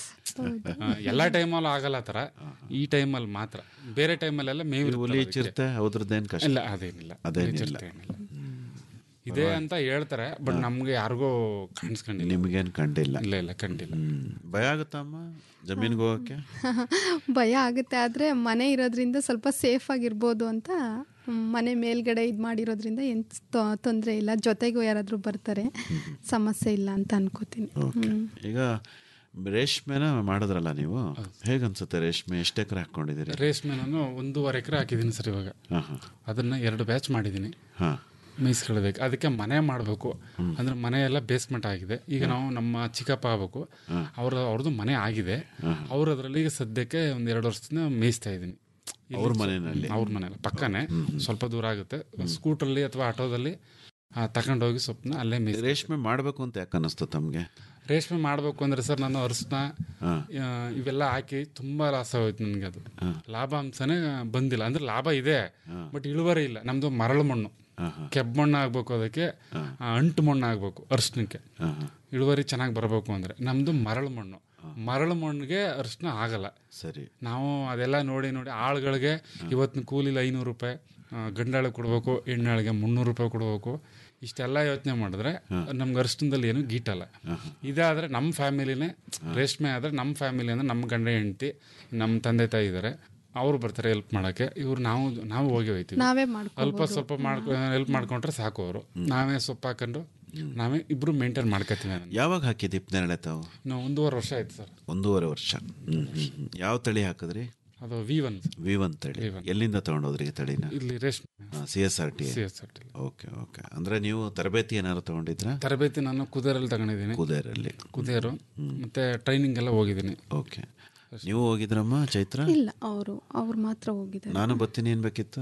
ಎಲ್ಲ ಟೈಮಲ್ಲೂ ಆಗಲ್ಲ ಆ ಥರ ಈ ಟೈಮಲ್ಲಿ ಮಾತ್ರ ಬೇರೆ ಟೈಮಲ್ಲೆಲ್ಲ ಮೇವು ಇರುತ್ತಲ್ಲ ಹುಲಿ ಅದಕ್ಕೆ. ಚಿರತೆ ಅವ್ರದ್ದೇನ್ ಕಷ್ಟ ಇಲ್ಲ ಅದೇನಿಲ್ಲ ಅದೇನಿಲ್ಲ. ಹುಲಿ ಚಿರತೆ ಏನಿಲ್ಲ. ಇದೆ ಅಂತ ಹೇಳ್ತಾರೆ ಬಟ್ ನಮ್ಗೆ ಯಾರಿಗೂ ಕಾಣಿಸ್ಕೊಂಡಿಲ್ಲ ನಿಮ್ಗೇನ್ ಕಂಡಿಲ್ಲ ಇಲ್ಲ ಇಲ್ಲ ಕಂಡಿಲ್ಲ ಹ್ಮ್ ಭಯ ಆಗುತ್ತಮ್ಮ ಜಮೀನ್ಗೆ ಹೋಗಕ್ಕೆ ಭಯ ಆಗುತ್ತೆ ಆದರೆ ಮನೆ ಇರೋದ್ರಿಂದ ಸ್ವಲ್ಪ ಸೇಫ್ ಆಗಿರ್ಬೋದು ಅಂತ ಮ್, ಮನೆ ಮೇಲ್ಗಡೆ ಇದು ಮಾಡಿರೋದ್ರಿಂದ ಏನು ತೊಂದರೆ ಇಲ್ಲ ಜೊತೆಗೂ ಯಾರಾದರೂ ಬರ್ತಾರೆ ಸಮಸ್ಯೆ ಇಲ್ಲ ಅಂತ ಅನ್ಕೋತೀನಿ ಓಕೆ ಈಗ ರೇಷ್ಮೆನ ಮಾಡಿದ್ರಲ್ಲ ನೀವು ಹೇಗನ್ಸುತ್ತೆ ರೇಷ್ಮೆ ಎಷ್ಟು ಎಕರೆ ಹಾಕೊಂಡಿದ್ದೀರಿ ರೇಷ್ಮೆ ನಾನು ಒಂದೂವರೆ ಎಕರೆ ಹಾಕಿದ್ದೀನಿ ಸರ್ ಇವಾಗ ಹಾ ಹಾ ಅದನ್ನ ಎರಡು ಬ್ಯಾಚ್ ಮಾಡಿದ್ದೀನಿ ಹಾ ಮೇಯಿಸ್ಕೊಳ್ಳೋದಕ್ಕೆ ಅದಕ್ಕೆ ಮನೆ ಮಾಡಬೇಕು ಅಂದ್ರೆ ಮನೆ ಎಲ್ಲ ಬೇಸ್ಮೆಂಟ್ ಆಗಿದೆ ಈಗ ನಾವು ನಮ್ಮ ಚಿಕ್ಕಪ್ಪ ಆಗ್ಬೇಕು ಅವ್ರ ಅವ್ರದ್ದು ಮನೆ ಆಗಿದೆ ಅವ್ರ ಅದರಲ್ಲಿ ಈಗ ಸದ್ಯಕ್ಕೆ ಒಂದ್ ಎರಡು ವರ್ಷದಿಂದ ಮೇಯಿಸ್ತಾ ಇದ್ದೀನಿ ಇಲ್ಲಿ ಅವ್ರ ಸ್ವಲ್ಪ- ಮನೆಯಲ್ಲಿ? ಅವ್ರ ಮನೇಲಿ ಪಕ್ಕನೆ ಸ್ವಲ್ಪ ದೂರ ಆಗುತ್ತೆ ಸ್ಕೂಟ್ರಲ್ಲಿ ಅಥವಾ ಆಟೋದಲ್ಲಿ ತಗೊಂಡೋಗಿ ಸೊಪ್ಪನ್ನ ಅಲ್ಲೇ ಮೇಯಿಸ್ ರೇಷ್ಮೆ ಮಾಡಬೇಕು ಅಂತ ಯಾಕೆ ಅನ್ನಿಸ್ತು ತಮಗೆ ರೇಷ್ಮೆ ಮಾಡಬೇಕು ಅಂದ್ರೆ ಸರ್ ನಾನು ಅರಿಶಿನ ಇವೆಲ್ಲ ಹಾಕಿ ತುಂಬಾ ಲಾಸ್ ಆಗೋಯ್ತು ನನಗೆ ಅದು ಲಾಭಾಂಶನೇ ಬಂದಿಲ್ಲ ಅಂದ್ರೆ ಲಾಭ ಇದೆ ಬಟ್ ಇಳುವರಿ ಇಲ್ಲ ನಮ್ದು ಮರಳು ಮಣ್ಣು ಕೆಬ್ಬು ಮಣ್ಣು ಆಗ್ಬೇಕು ಅದಕ್ಕೆ ಆ, ಅಂಟು ಮಣ್ಣು ಆಗ್ಬೇಕು ಅರಿಶಿನಕ್ಕೆ ಇಳುವರಿ ಚೆನ್ನಾಗಿ ಬರಬೇಕು ಅಂದ್ರೆ ನಮ್ದು ಮರಳು ಮಣ್ಣು ಮರಳು ಮಣ್ಣಿಗೆ ಅರಿಶಿನ ಆಗಲ್ಲ ಸರಿ ನಾವು ಅದೆಲ್ಲ ನೋಡಿ ನೋಡಿ ಆಳುಗಳಿಗೆ ಇವತ್ತಿನ ಕೂಲಿಲಿ ಐನೂರು ರೂಪಾಯಿ ಆ, ಗಂಡಾಳಿಗೆ ಕೊಡಬೇಕು ಹೆಣ್ಣಾಳಿಗೆ ಮುನ್ನೂರು ರೂಪಾಯಿ ಕೊಡಬೇಕು ಇಷ್ಟೆಲ್ಲ ಯೋಚನೆ ಮಾಡಿದ್ರೆ ನಮ್ಗೆ ಅರಿಶಿನದಲ್ಲಿ ಏನು ಗೀಟಲ್ಲ ಇದಾದ್ರೆ ನಮ್ಮ ಫ್ಯಾಮಿಲಿನೇ ರೇಷ್ಮೆ ಆದ್ರೆ ನಮ್ಮ ಫ್ಯಾಮಿಲಿ ಅಂದ್ರೆ ನಮ್ಮ ಗಂಡ ಹೆಂಡತಿ ನಮ್ಮ ತಂದೆ ತಾಯಿ ಇದ್ದಾರೆ ಅವ್ರು ಬರ್ತಾರೆ ಹೆಲ್ಪ್ ಮಾಡಕ್ಕೆ ಇವ್ರು ನಾವು ನಾವು ಹೋಗಿ ಹೋಯ್ತೀವಿ ನಾವೇ ಅಲ್ಪ ಮಾಡ್ಕೋಬೋದು ಸ್ವಲ್ಪ ಮಾಡ್ಕೊ ಹೆಲ್ಪ್ ಮಾಡ್ಕೊಂಡ್ರೆ ಸಾಕು ಅವರು ನಾವೇ ಸೊಪ್ಪು ಹಾಕೊಂಡು ನಾವೇ ಇಬ್ರು ಮೇಂಟೈನ್ ಮಾಡ್ಕೊತೀವಿ ಅದನ್ನ. ಯಾವಾಗ ಹಾಕಿದ್ದು ಇಪ್ಪನೇರಳೆ ತಾವು ನಾವು ಒಂದೂವರೆ ವರ್ಷ ಆಯ್ತು ಸರ್ ಒಂದೂವರೆ ವರ್ಷ ಹ್ಮ್, ಹ್ಮ್, ಹ್ಮ್. ಯಾವ ತಳಿ ಹಾಕಿದ್ರಿ ಅದು ವಿ ಒನ್ ವಿ ಒನ್ ತಳಿ ಎಲ್ಲಿಂದ ತಗೊಂಡೋದ್ರಿ ಈ ತಳಿನ ಇಲ್ಲಿ ರೇಷ್ಮೆ C S R T CSRT. Okay okay ಅಂದ್ರೆ ನೀವು ತರಬೇತಿ ಏನಾದ್ರು ತಗೊಂಡಿದ್ರಾ ತರಬೇತಿ ನಾನು ಕುದೇರಲ್ಲಿ ತಗೊಂಡಿದ್ದೀನಿ ಕುದೇರಲ್ಲಿ ಕುದೇರು ಮತ್ತೆ ಟ್ರೈನಿಂಗ್ ಎಲ್ಲ ಹೋಗಿದ್ದೀನಿ ಓಕೆ ನೀವು ಹೋಗಿದ್ರಮ್ಮ ಚೈತ್ರ ಇಲ್ಲ ಅವರು ಅವ್ರು ಮಾತ್ರ ಹೋಗಿದ್ದಾರೆ ನಾನು ಬರ್ತೀನಿ ಏನ್ ಬೇಕಿತ್ತು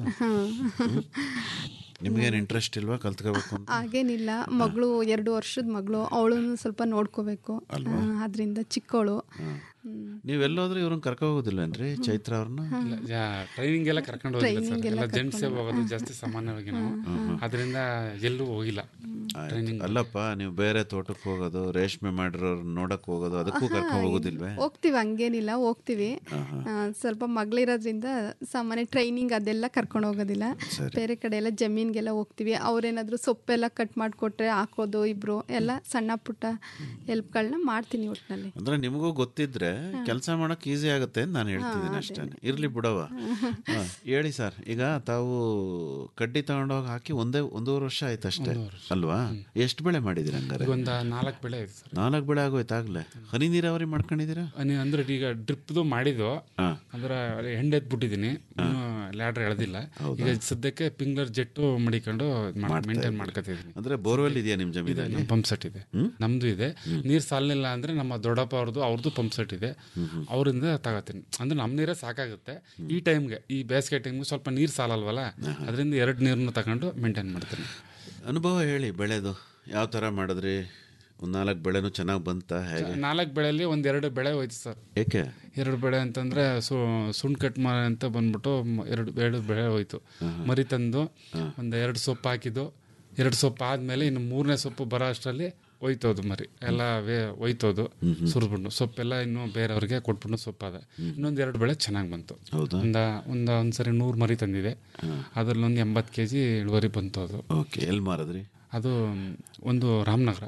ನಿಮ್ಗೇನು ಇಂಟ್ರೆಸ್ಟ್ ಇಲ್ವಾ ಕಲ್ತ್ಕೋಬೇಕು ಅಂತ ಹಾಗೇನಿಲ್ಲ ಮಗಳು ಎರಡು ವರ್ಷದ ಮಗಳು ಅವಳನ್ನು ಸ್ವಲ್ಪ ನೋಡ್ಕೋಬೇಕು ಅದರಿಂದ ಚಿಕ್ಕವಳು ನೀವೆಲ್ಲೋದ್ರೆ ಇವ್ರನ್ನ ಕರ್ಕೊ ಹೋಗೋದಿಲ್ವೇನ್ರಿ ಚೈತ್ರ ಅವ್ರನ್ನ ಟ್ರೈನಿಂಗ್ ಎಲ್ಲ ಕರ್ಕೊಂಡು ಹೋಗಿಲ್ಲ ಸರ್ Training ಎಲ್ಲ ಎಲ್ಲ ಜೆಂಟ್ಸೇ ಹೋಗೋದು ಜಾಸ್ತಿ ಸಾಮಾನ್ಯವಾಗಿ ನಾವು ಅದರಿಂದ ಎಲ್ಲೂ ಹೋಗಿಲ್ಲ ಆಯ್ತು. ಅಲ್ಲಪ್ಪ ನೀವು ಬೇರೆ ತೋಟಕ್ಕೆ ಹೋಗೋದು ರೇಷ್ಮೆ ಮಾಡಿರೋರು ನೋಡಕ್ ಹೋಗೋದು ಅದಕ್ಕೂ ಕರ್ಕೊ ಹೋಗೋದಿಲ್ವೇ ಹೋಗ್ತೀವಿ ಹಂಗೇನಿಲ್ಲ ಹೋಗ್ತೀವಿ ಆ, ಸ್ವಲ್ಪ ಮಗಳಿರೋದ್ರಿಂದ ಸಾಮಾನ್ಯ ಟ್ರೈನಿಂಗ್ ಅದೆಲ್ಲ ಕರ್ಕೊಂಡು ಹೋಗೋದಿಲ್ಲ ಬೇರೆ ಕಡೆ ಎಲ್ಲ ಜಮೀನ್ಗೆಲ್ಲ ಹೋಗ್ತೀವಿ ಅವ್ರೇನಾದ್ರು ಸೊಪ್ಪೆಲ್ಲ ಕಟ್ ಮಾಡಿಕೊಟ್ರೆ ಹಾಕೋದು ಇಬ್ರು ಎಲ್ಲ ಸಣ್ಣ ಪುಟ್ಟ ಹೆಲ್ಪ್ಗಳನ್ನ ಮಾಡ್ತೀನಿ ಒಟ್ಟಿನಲ್ಲಿ ಅಂದ್ರೆ ನಿಮಗೂ ಗೊತ್ತಿದ್ರೆ ಕೆಲಸ ಮಾಡಕ್ ಈಸಿ ಆಗುತ್ತೆ ಅಂತ ನಾನು ಹೇಳ್ತಿದ್ದೀನಿ ಅಷ್ಟೇ ಇರ್ಲಿ ಬಿಡವ ಹಾ, ಹೇಳಿ ಸರ್ ಈಗ ತಾವು ಕಡ್ಡಿ ತಗೊಂಡೋಗಿ ಹಾಕಿ ಒಂದೇ ಒಂದೂವರೆ ವರ್ಷ ಆಯ್ತು ಅಷ್ಟೇ ಅಲ್ವಾ ಎಷ್ಟು ಬೆಳೆ ಮಾಡಿದಿರ ಹಂಗಾರೆ ಈಗ ಒಂದು ನಾಲ್ಕು ಬೆಳೆ ಇದೆ ಸರ್ ನಾಲ್ಕು ಬೆಳೆ ಆಗೋಯ್ತಾಗ್ಲೇ ಹನಿ ನೀರಾವರಿ ಮಾಡ್ಕೊಂಡಿದ್ದೀರಾ ಅನಿ- ಅಂದ್ರೆ ಈಗ ಡ್ರಿಪ್ದು ಮಾಡಿದ್ದು ಅಂದ್ರೆ ಹೆಂಡ್ ಎತ್ಬಿಟ್ಟಿದ್ದೀನಿ ಲ್ಯಾಡ್ರ್ ಎಳೆದಿಲ್ಲ ಈಗ ಸದ್ಯಕ್ಕೆ ಪಿಂಗ್ಲರ್ ಜೆಟ್ಟು ಮಡಿಕೊಂಡು ಮೇಂಟೈನ್ ಮಾಡ್ಕೊತಿದ್ದೀನಿ ಅಂದ್ರೆ ಬೋರ್ವೆಲ್ ಇದೆಯಾ ನಿಮ್ ಜಮೀನಲ್ಲಿ ಪಂಪ್ ಸೆಟ್ ಇದೆ ನಮ್ದು ಇದೆ ನೀರ್ ಸಾಲಿಲ್ಲ ಅಂದ್ರೆ ನಮ್ಮ ದೊಡ್ಡಪ್ಪ ಅವ್ರದ್ದು ಅವ್ರದ್ದು ಪಂಪ್ ಸೆಟ್ ಇದೆ ಅವರಿಂದ ತಗೋತೀನಿ ಅಂದ್ರೆ ನಮ್ ನೀರೇ ಸಾಕಾಗುತ್ತೆ ಈ ಟೈಮ್ಗೆ ಈ ಬೇಸಿಗೆ ಟೈಮ್ಗೆ ಸ್ವಲ್ಪ ನೀರ್ ಸಾಲಲ್ವಲ್ಲ ಅದರಿಂದ ಎರಡು ನೀರನ್ನು ತಗೊಂಡು ಮೇಂಟೈನ್ ಮಾಡ್ತೀನಿ ಅನುಭವ ಹೇಳಿ ಬೆಳೆದು ಯಾವ ತರ ಮಾಡಿದ್ರಿ ಒಂದ್ ನಾಲ್ಕು ಬೆಳೆನೂ ಚೆನ್ನಾಗಿ ಬಂತ ಹೇಗೆ ನಾಲ್ಕು ಬೆಳೆಯಲ್ಲಿ ಒಂದ್ ಎರಡು ಬೆಳೆ ಹೋಯ್ತು ಸರ್ ಏಕೆ ಎರಡು ಬೆಳೆ ಅಂತಂದ್ರೆ ಸು ಸುಣ್ ಕಟ್ ಮರ ಅಂತ ಬಂದ್ಬಿಟ್ಟು ಮ- ಎರಡು ಎರಡು ಬೆಳೆ ಹೋಯ್ತು ಮರಿ ತಂದು ಒಂದು ಎರಡು ಸೊಪ್ಪು ಹಾಕಿದ್ದು ಎರಡು ಸೊಪ್ಪು ಆದ್ಮೇಲೆ ಇನ್ನು ಮೂರನೇ ಸೊಪ್ಪು ಬರೋ ಅಷ್ಟರಲ್ಲಿ ಹೋಯ್ತೋದು ಮರಿ ಎಲ್ಲ ವೇ ಹೋಯ್ತೋದು ಸುರಿದ್ಬಿಟ್ಟು ಸೊಪ್ಪೆಲ್ಲ ಇನ್ನು ಬೇರೆಯವ್ರಿಗೆ ಕೊಟ್ಬಿಟ್ಟು ಸೊಪ್ಪಾದ ಇನ್ನೊಂದು ಎರಡು ಬೆಳೆ ಚೆನ್ನಾಗಿ ಬಂತು ಹೌದಾ ಒಂದ ಒಂದ ಒಂದ್ಸರಿ ನೂರು ಮರಿ ತಂದಿದೆ ಅದ್ರಲ್ಲಿ ಒಂದು ಎಂಬತ್ತು ಕೆ ಜಿ ಇಳುವರಿ ಬಂತು ಅದು ಓಕೆ ಎಲ್ಲಿ ಮಾರಿದ್ರಿ ಅದು ಒಂದು ರಾಮನಗರ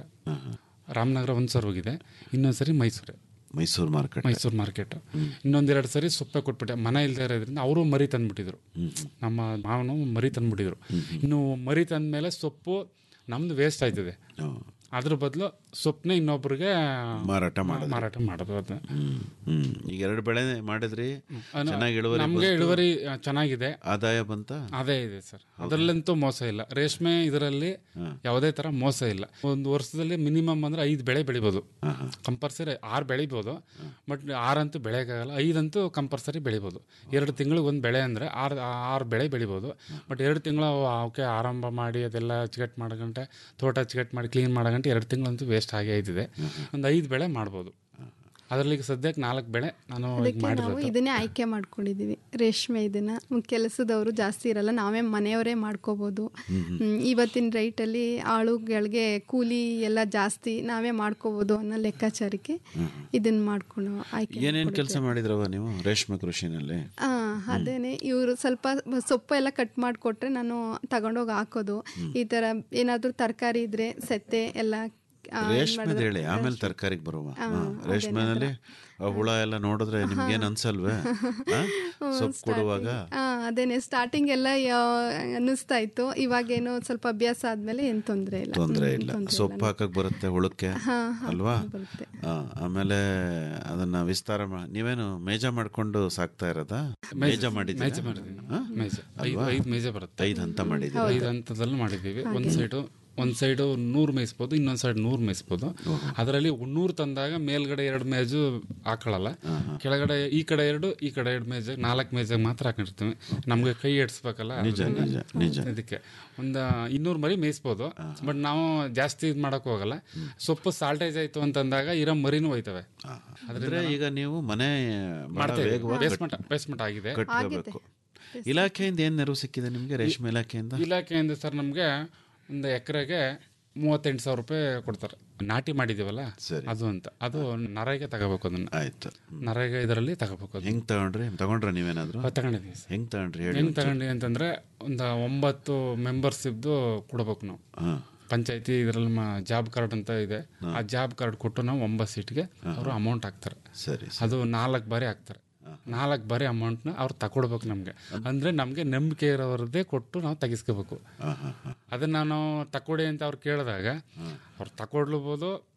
ರಾಮನಗರ ಒಂದು ಸರಿ ಹೋಗಿದೆ ಇನ್ನೊಂದು ಸರಿ ಮೈಸೂರೇ ಮೈಸೂರು ಮಾರ್ಕೆಟ್ ಮೈಸೂರು ಮಾರ್ಕೆಟ್ ಇನ್ನೊಂದೆರಡು ಸರಿ ಸೊಪ್ಪೆ ಕೊಟ್ಬಿಟ್ಟೆ ಮನೆ ಇಲ್ಲದೆ ಇರೋದ್ರಿಂದ ಅವರು ಮರಿ ತಂದ್ಬಿಟ್ಟಿದ್ರು ನಮ್ಮ ಮಾವನು ಮರಿ ತಂದ್ಬಿಟ್ಟಿದ್ರು ಇನ್ನು ಮರಿ ತಂದ್ಮೇಲೆ ಸೊಪ್ಪು ನಮ್ದು ವೇಸ್ಟ್ ಆಯ್ತದೆ ಅದ್ರ ಬದಲು ಸೊಪ್ಪನ್ನ ಇನ್ನೊಬ್ರಿಗೆ ಮಾರಾಟ ಮಾಡೋದು. ಮಾರಾಟ ಮಾಡೋದು ಅದು ಹ್ಮ್ ಹ್ಮ್ ಈಗ ಎರಡು ಬೆಳೆ ಮಾಡಿದ್ರಿ ಅನು- ಚೆನ್ನಾಗಿ ಇಳುವರಿ ನಮ್ಗೆ ಬಂತು? ಇಳುವರಿ ಆ, ಚೆನ್ನಾಗಿದೆ ಆದಾಯ ಬಂತ ಅದೇ ಇದೆ ಸರ್ ಅದರಲ್ಲಂತೂ ಮೋಸ ಇಲ್ಲ ರೇಷ್ಮೆ ಇದರಲ್ಲಿ ಯಾವುದೇ ತರ ಮೋಸ ಇಲ್ಲ ಒಂದು ವರ್ಷದಲ್ಲಿ ಮಿನಿಮಮ್ ಅಂದ್ರೆ ಐದು ಬೆಳೆ ಬೆಳಿಬೋದು ಕಂಪಲ್ಸರಿ ಆರು ಬೆಳಿಬೋದು ಬಟ್ ಆರಂತೂ ಬೆಳೆಯೋಕ್ಕಾಗಲ್ಲ ಐದಂತೂ ಕಂಪಲ್ಸರಿ ಬೆಳಿಬೋದು ಎರಡು ತಿಂಗಳಿಗೆ ಒಂದು ಬೆಳೆ ಅಂದ್ರೆ ಆರು ಆರು ಬೆಳೆ ಬೆಳಿಬೋದು ಬಟ್ ಎರಡು ತಿಂಗಳು ಅವಕ್ಕೆ ಆರಂಭ ಮಾಡಿ ಅದೆಲ್ಲ ಅಚ್ಚುಕಟ್ಟು ಮಾಡಗಂಟೆ ತೋಟ ಅಚ್ಚುಕಟ್ಟು ಮಾಡಿ ಕ್ಲೀನ್ ಮಾಡಗಂಟೆ ಎರಡು ತಿಂಗಳಂತೂ ವೇಸ್ಟ್ ಆಗೇ ಆಯ್ತಿದೆ ಒಂದು ಐದು ಬೆಳೆ ಮಾಡ್ಬೋದು ಅದರಲ್ಲಿ ಈಗ ಸದ್ಯಕ್ಕೆ ನಾಲ್ಕು ಬೆಳೆ ನಾನು ಈಗ ಅದಕ್ಕೆ ನಾವು ಮಾಡಿರೋದು ಇದನ್ನೇ ಆಯ್ಕೆ ಮಾಡ್ಕೊಂಡಿದೀವಿ ರೇಷ್ಮೆ ಇದನ್ನ ಕೆಲಸದವರು ಜಾಸ್ತಿ ಇರಲ್ಲ ನಾವೇ ಮನೆಯವರೇ ಮಾಡ್ಕೋಬಹುದು ಹ್ಮ್, ಇವತ್ತಿನ ರೈಟಲ್ಲಿ ಆಳುಗಳಿಗೆ ಕೂಲಿ ಎಲ್ಲ ಜಾಸ್ತಿ ನಾವೇ ಮಾಡ್ಕೋಬಹುದು ಅನ್ನೋ ಲೆಕ್ಕಾಚಾರಕ್ಕೆ ಇದನ್ನ ಮಾಡ್ಕೊಂಡು ಆಯ್ಕೆ ಏನೇನ್ ಕೆಲಸ ಮಾಡಿದ್ರವ ನೀವು ರೇಷ್ಮೆ ಕೃಷಿನಲ್ಲಿ ಆ, ಅದೇನೆ ಇವರು ಸ್ವಲ್ಪ ಸೊಪ್ಪು ಎಲ್ಲ ಕಟ್ ಮಾಡಿಕೊಟ್ರೆ ನಾನು ತಗೊಂಡೋಗಿ ಹಾಕೋದು ಈ ತರ ಏನಾದ್ರೂ ತರಕಾರಿ ಇದ್ರೆ ಸೆತ್ತೆ ಎಲ್ಲ ಆ, ಇದ್ ರೇಷ್ಮೆದ್ ಮಾಡಿದ್ರೆ- ಹೇಳಿ ಆಮೇಲೆ ತರಕಾರಿಗೆ ಬರುವ ರೇಷ್ಮೆನಲ್ಲಿ ಆ ಹುಳ ಎಲ್ಲ ನೋಡಿದ್ರೆ ನಿಮ್ಗೇನ್ ಅನ್ಸಲ್ವೇ ಆ? ಸೊಪ್ಪು ಕೊಡುವಾಗ ಆ, ಅದೇನೆ ಸ್ಟಾರ್ಟಿಂಗ್ ಎಲ್ಲ ಯಾ- ಅನ್ನಿಸ್ತಾ ಇತ್ತು ಇವಾಗೇನೋ ಸ್ವಲ್ಪ ಅಭ್ಯಾಸ ಆದ್ಮೇಲೆ ಏನ್ ತೊಂದ್ರೆ ಇಲ್ಲ ತೊಂದ್ರೆ ಹ್ಮ್, ಇಲ್ಲ ತೊಂದ್ರೆ ಸೊಪ್ಪು ಹಾಕಕ್ ಬರುತ್ತೆ ಹುಳಕ್ಕೆ ಹಾ, ಹಾ, ಅಲ್ವಾ ಬರುತ್ತೆ. ಆ, ಆಮೇಲೆ ಅದನ್ನ ವಿಸ್ತಾರ ಮಾ- ನೀವೇನು ಮೇಜ ಮಾಡ್ಕೊಂಡು ಸಾಕ್ತಾ ಇರೋದಾ ಮೇಜ ಮಾಡಿದ್ದೀರಾ? ಮೇಜ ಮಾಡಿದ್ದೀನಿ ಹಾ? ಮೇಜ ಐದು ಅಲ್ವಾ? ಐದು ಮೇಜ ಬರುತ್ತೆ ಐದು ಹಂತ ಮಾಡಿದ್ದೀರಾ? ಐದು ಹಂತದಲ್ಲಿ ಮಾಡಿದ್ದೀವಿ ಒಂದು ಸೈಡು ಒಂದು ಸೈಡು ನೂರು ಮೇಯಿಸ್ಬೋದು ಇನ್ನೊಂದು ಸೈಡ್ ನೂರು ಮೇಯಿಸ್ಬೋದು ಅದರಲ್ಲಿ ನೂರು ತಂದಾಗ ಮೇಲ್ಗಡೆ ಎರಡು ಮೇಜು ಹಾಕೊಳ್ಳಲ್ಲ ಕೆಳಗಡೆ ಈ ಕಡೆ ಎರಡು ಈ ಕಡೆ ಎರಡು ಮೇಜ್ ನಾಲ್ಕು ಮೇಜಾಗ ಮಾತ್ರ ಹಾಕೊಂಡಿರ್ತೀವಿ ನಮ್ಗೆ ಕೈ ಎಡ್ಸ್ಬೇಕಲ್ಲ ನಿಜ, ಅದರಿಂದ ನಿಜ, ನಿಜ. ಇದಕ್ಕೆ ಒಂದು ಇನ್ನೂರು ಮರಿ ಮೇಯಿಸ್ಬೋದು ಬಟ್ ನಾವು ಜಾಸ್ತಿ ಇದು ಮಾಡಕ್ ಹೋಗಲ್ಲ ಸೊಪ್ಪು ಸಾಲ್ಟೇಜ್ ಆಯ್ತು ಅಂತಂದಾಗ ಇರೋ ಮರಿನೂ ಹೋಯ್ತವೆ ಅಂದ್ರೆ ಈಗ ನೀವು ಮನೆ ಬಹಳ ಮಾಡ್ತೇವೆ ವೇಗವಾಗಿ ಬೇಸ್ಮೆಂಟ್ ಬೇಸ್ಮೆಂಟ್ ಆಗಿದೆ ಕಟ್ಕೋಬೇಕು ಇಲಾಖೆಯಿಂದ ಏನ್ ನೆರವು ಸಿಕ್ಕಿದೆ ನಿಮ್ಗೆ ರೇಷ್ಮೆ ಇಲಾಖೆಯಿಂದ ಇಲಾಖೆಯಿಂದ ಸರ್ ನಮಗೆ ಒಂದು ಎಕರೆಗೆ ಮೂವತ್ತೆಂಟು ಸಾವಿರ ರೂಪಾಯಿ ಕೊಡ್ತಾರೆ ನಾಟಿ ಮಾಡಿದೀವಲ್ಲ ಅದು ಅಂತ ಅದು ನರೇಗೆ ತಗೋಬೇಕು ಅದನ್ನ ಆಯ್ತು ನರೇಗೆ ಇದರಲ್ಲಿ ತಗೋಬೇಕು ಅದು ಹೆಂಗ್ ತಗೊಂಡ್ರಿ ತಗೊಂಡ್ರ ನೀವೇನಾದ್ರು ಅದು ತಗೊಂಡಿದ್ದೀವಿ ಸರ್. ಹೆಂಗ್ ತಗೊಂಡ್ರಿ ಹೇಳಿ ಹೆಂಗ್ ಒಂಚೂರು. ತಗೊಂಡಿ ಅಂತಂದ್ರೆ ಒಂದು ಒಂಬತ್ತು ಮೆಂಬರ್ಸಿಪ್ದು ಕೊಡ್ಬೇಕು ನಾವು ಹಾ. ಪಂಚಾಯತಿ ಇದರಲ್ಲಿ ಜಾಬ್ ಕಾರ್ಡ್ ಅಂತ ಇದೆ ಆ ಜಾಬ್ ಕಾರ್ಡ್ ಕೊಟ್ಟು ನಾವು ಒಂಬತ್ತು ಸೀಟ್ಗೆ ಅವರು ಅಮೌಂಟ್ ಹಾಕ್ತಾರೆ ಸರಿ ಅದು ನಾಲ್ಕು ಬಾರಿ ಹಾಕ್ತಾರೆ ನಾಲ್ಕು ಬಾರಿ ಅಮೌಂಟ್ನ ಅವ್ರು ತಕೊಡ್ಬೇಕು ನಮಗೆ ಅಂದ್ರೆ ನಮಗೆ ನಂಬಿಕೆ ಇರೋರದ್ದೇ ಕೊಟ್ಟು ನಾವು ತೆಗಿಸ್ಕೋಬೇಕು ಅದನ್ನ ನಾನು ತಕೊಡಿ ಅಂತ ಅವ್ರು ಕೇಳಿದಾಗ ಅವ್ರು ತಕೊಡ್ಲಬೋದು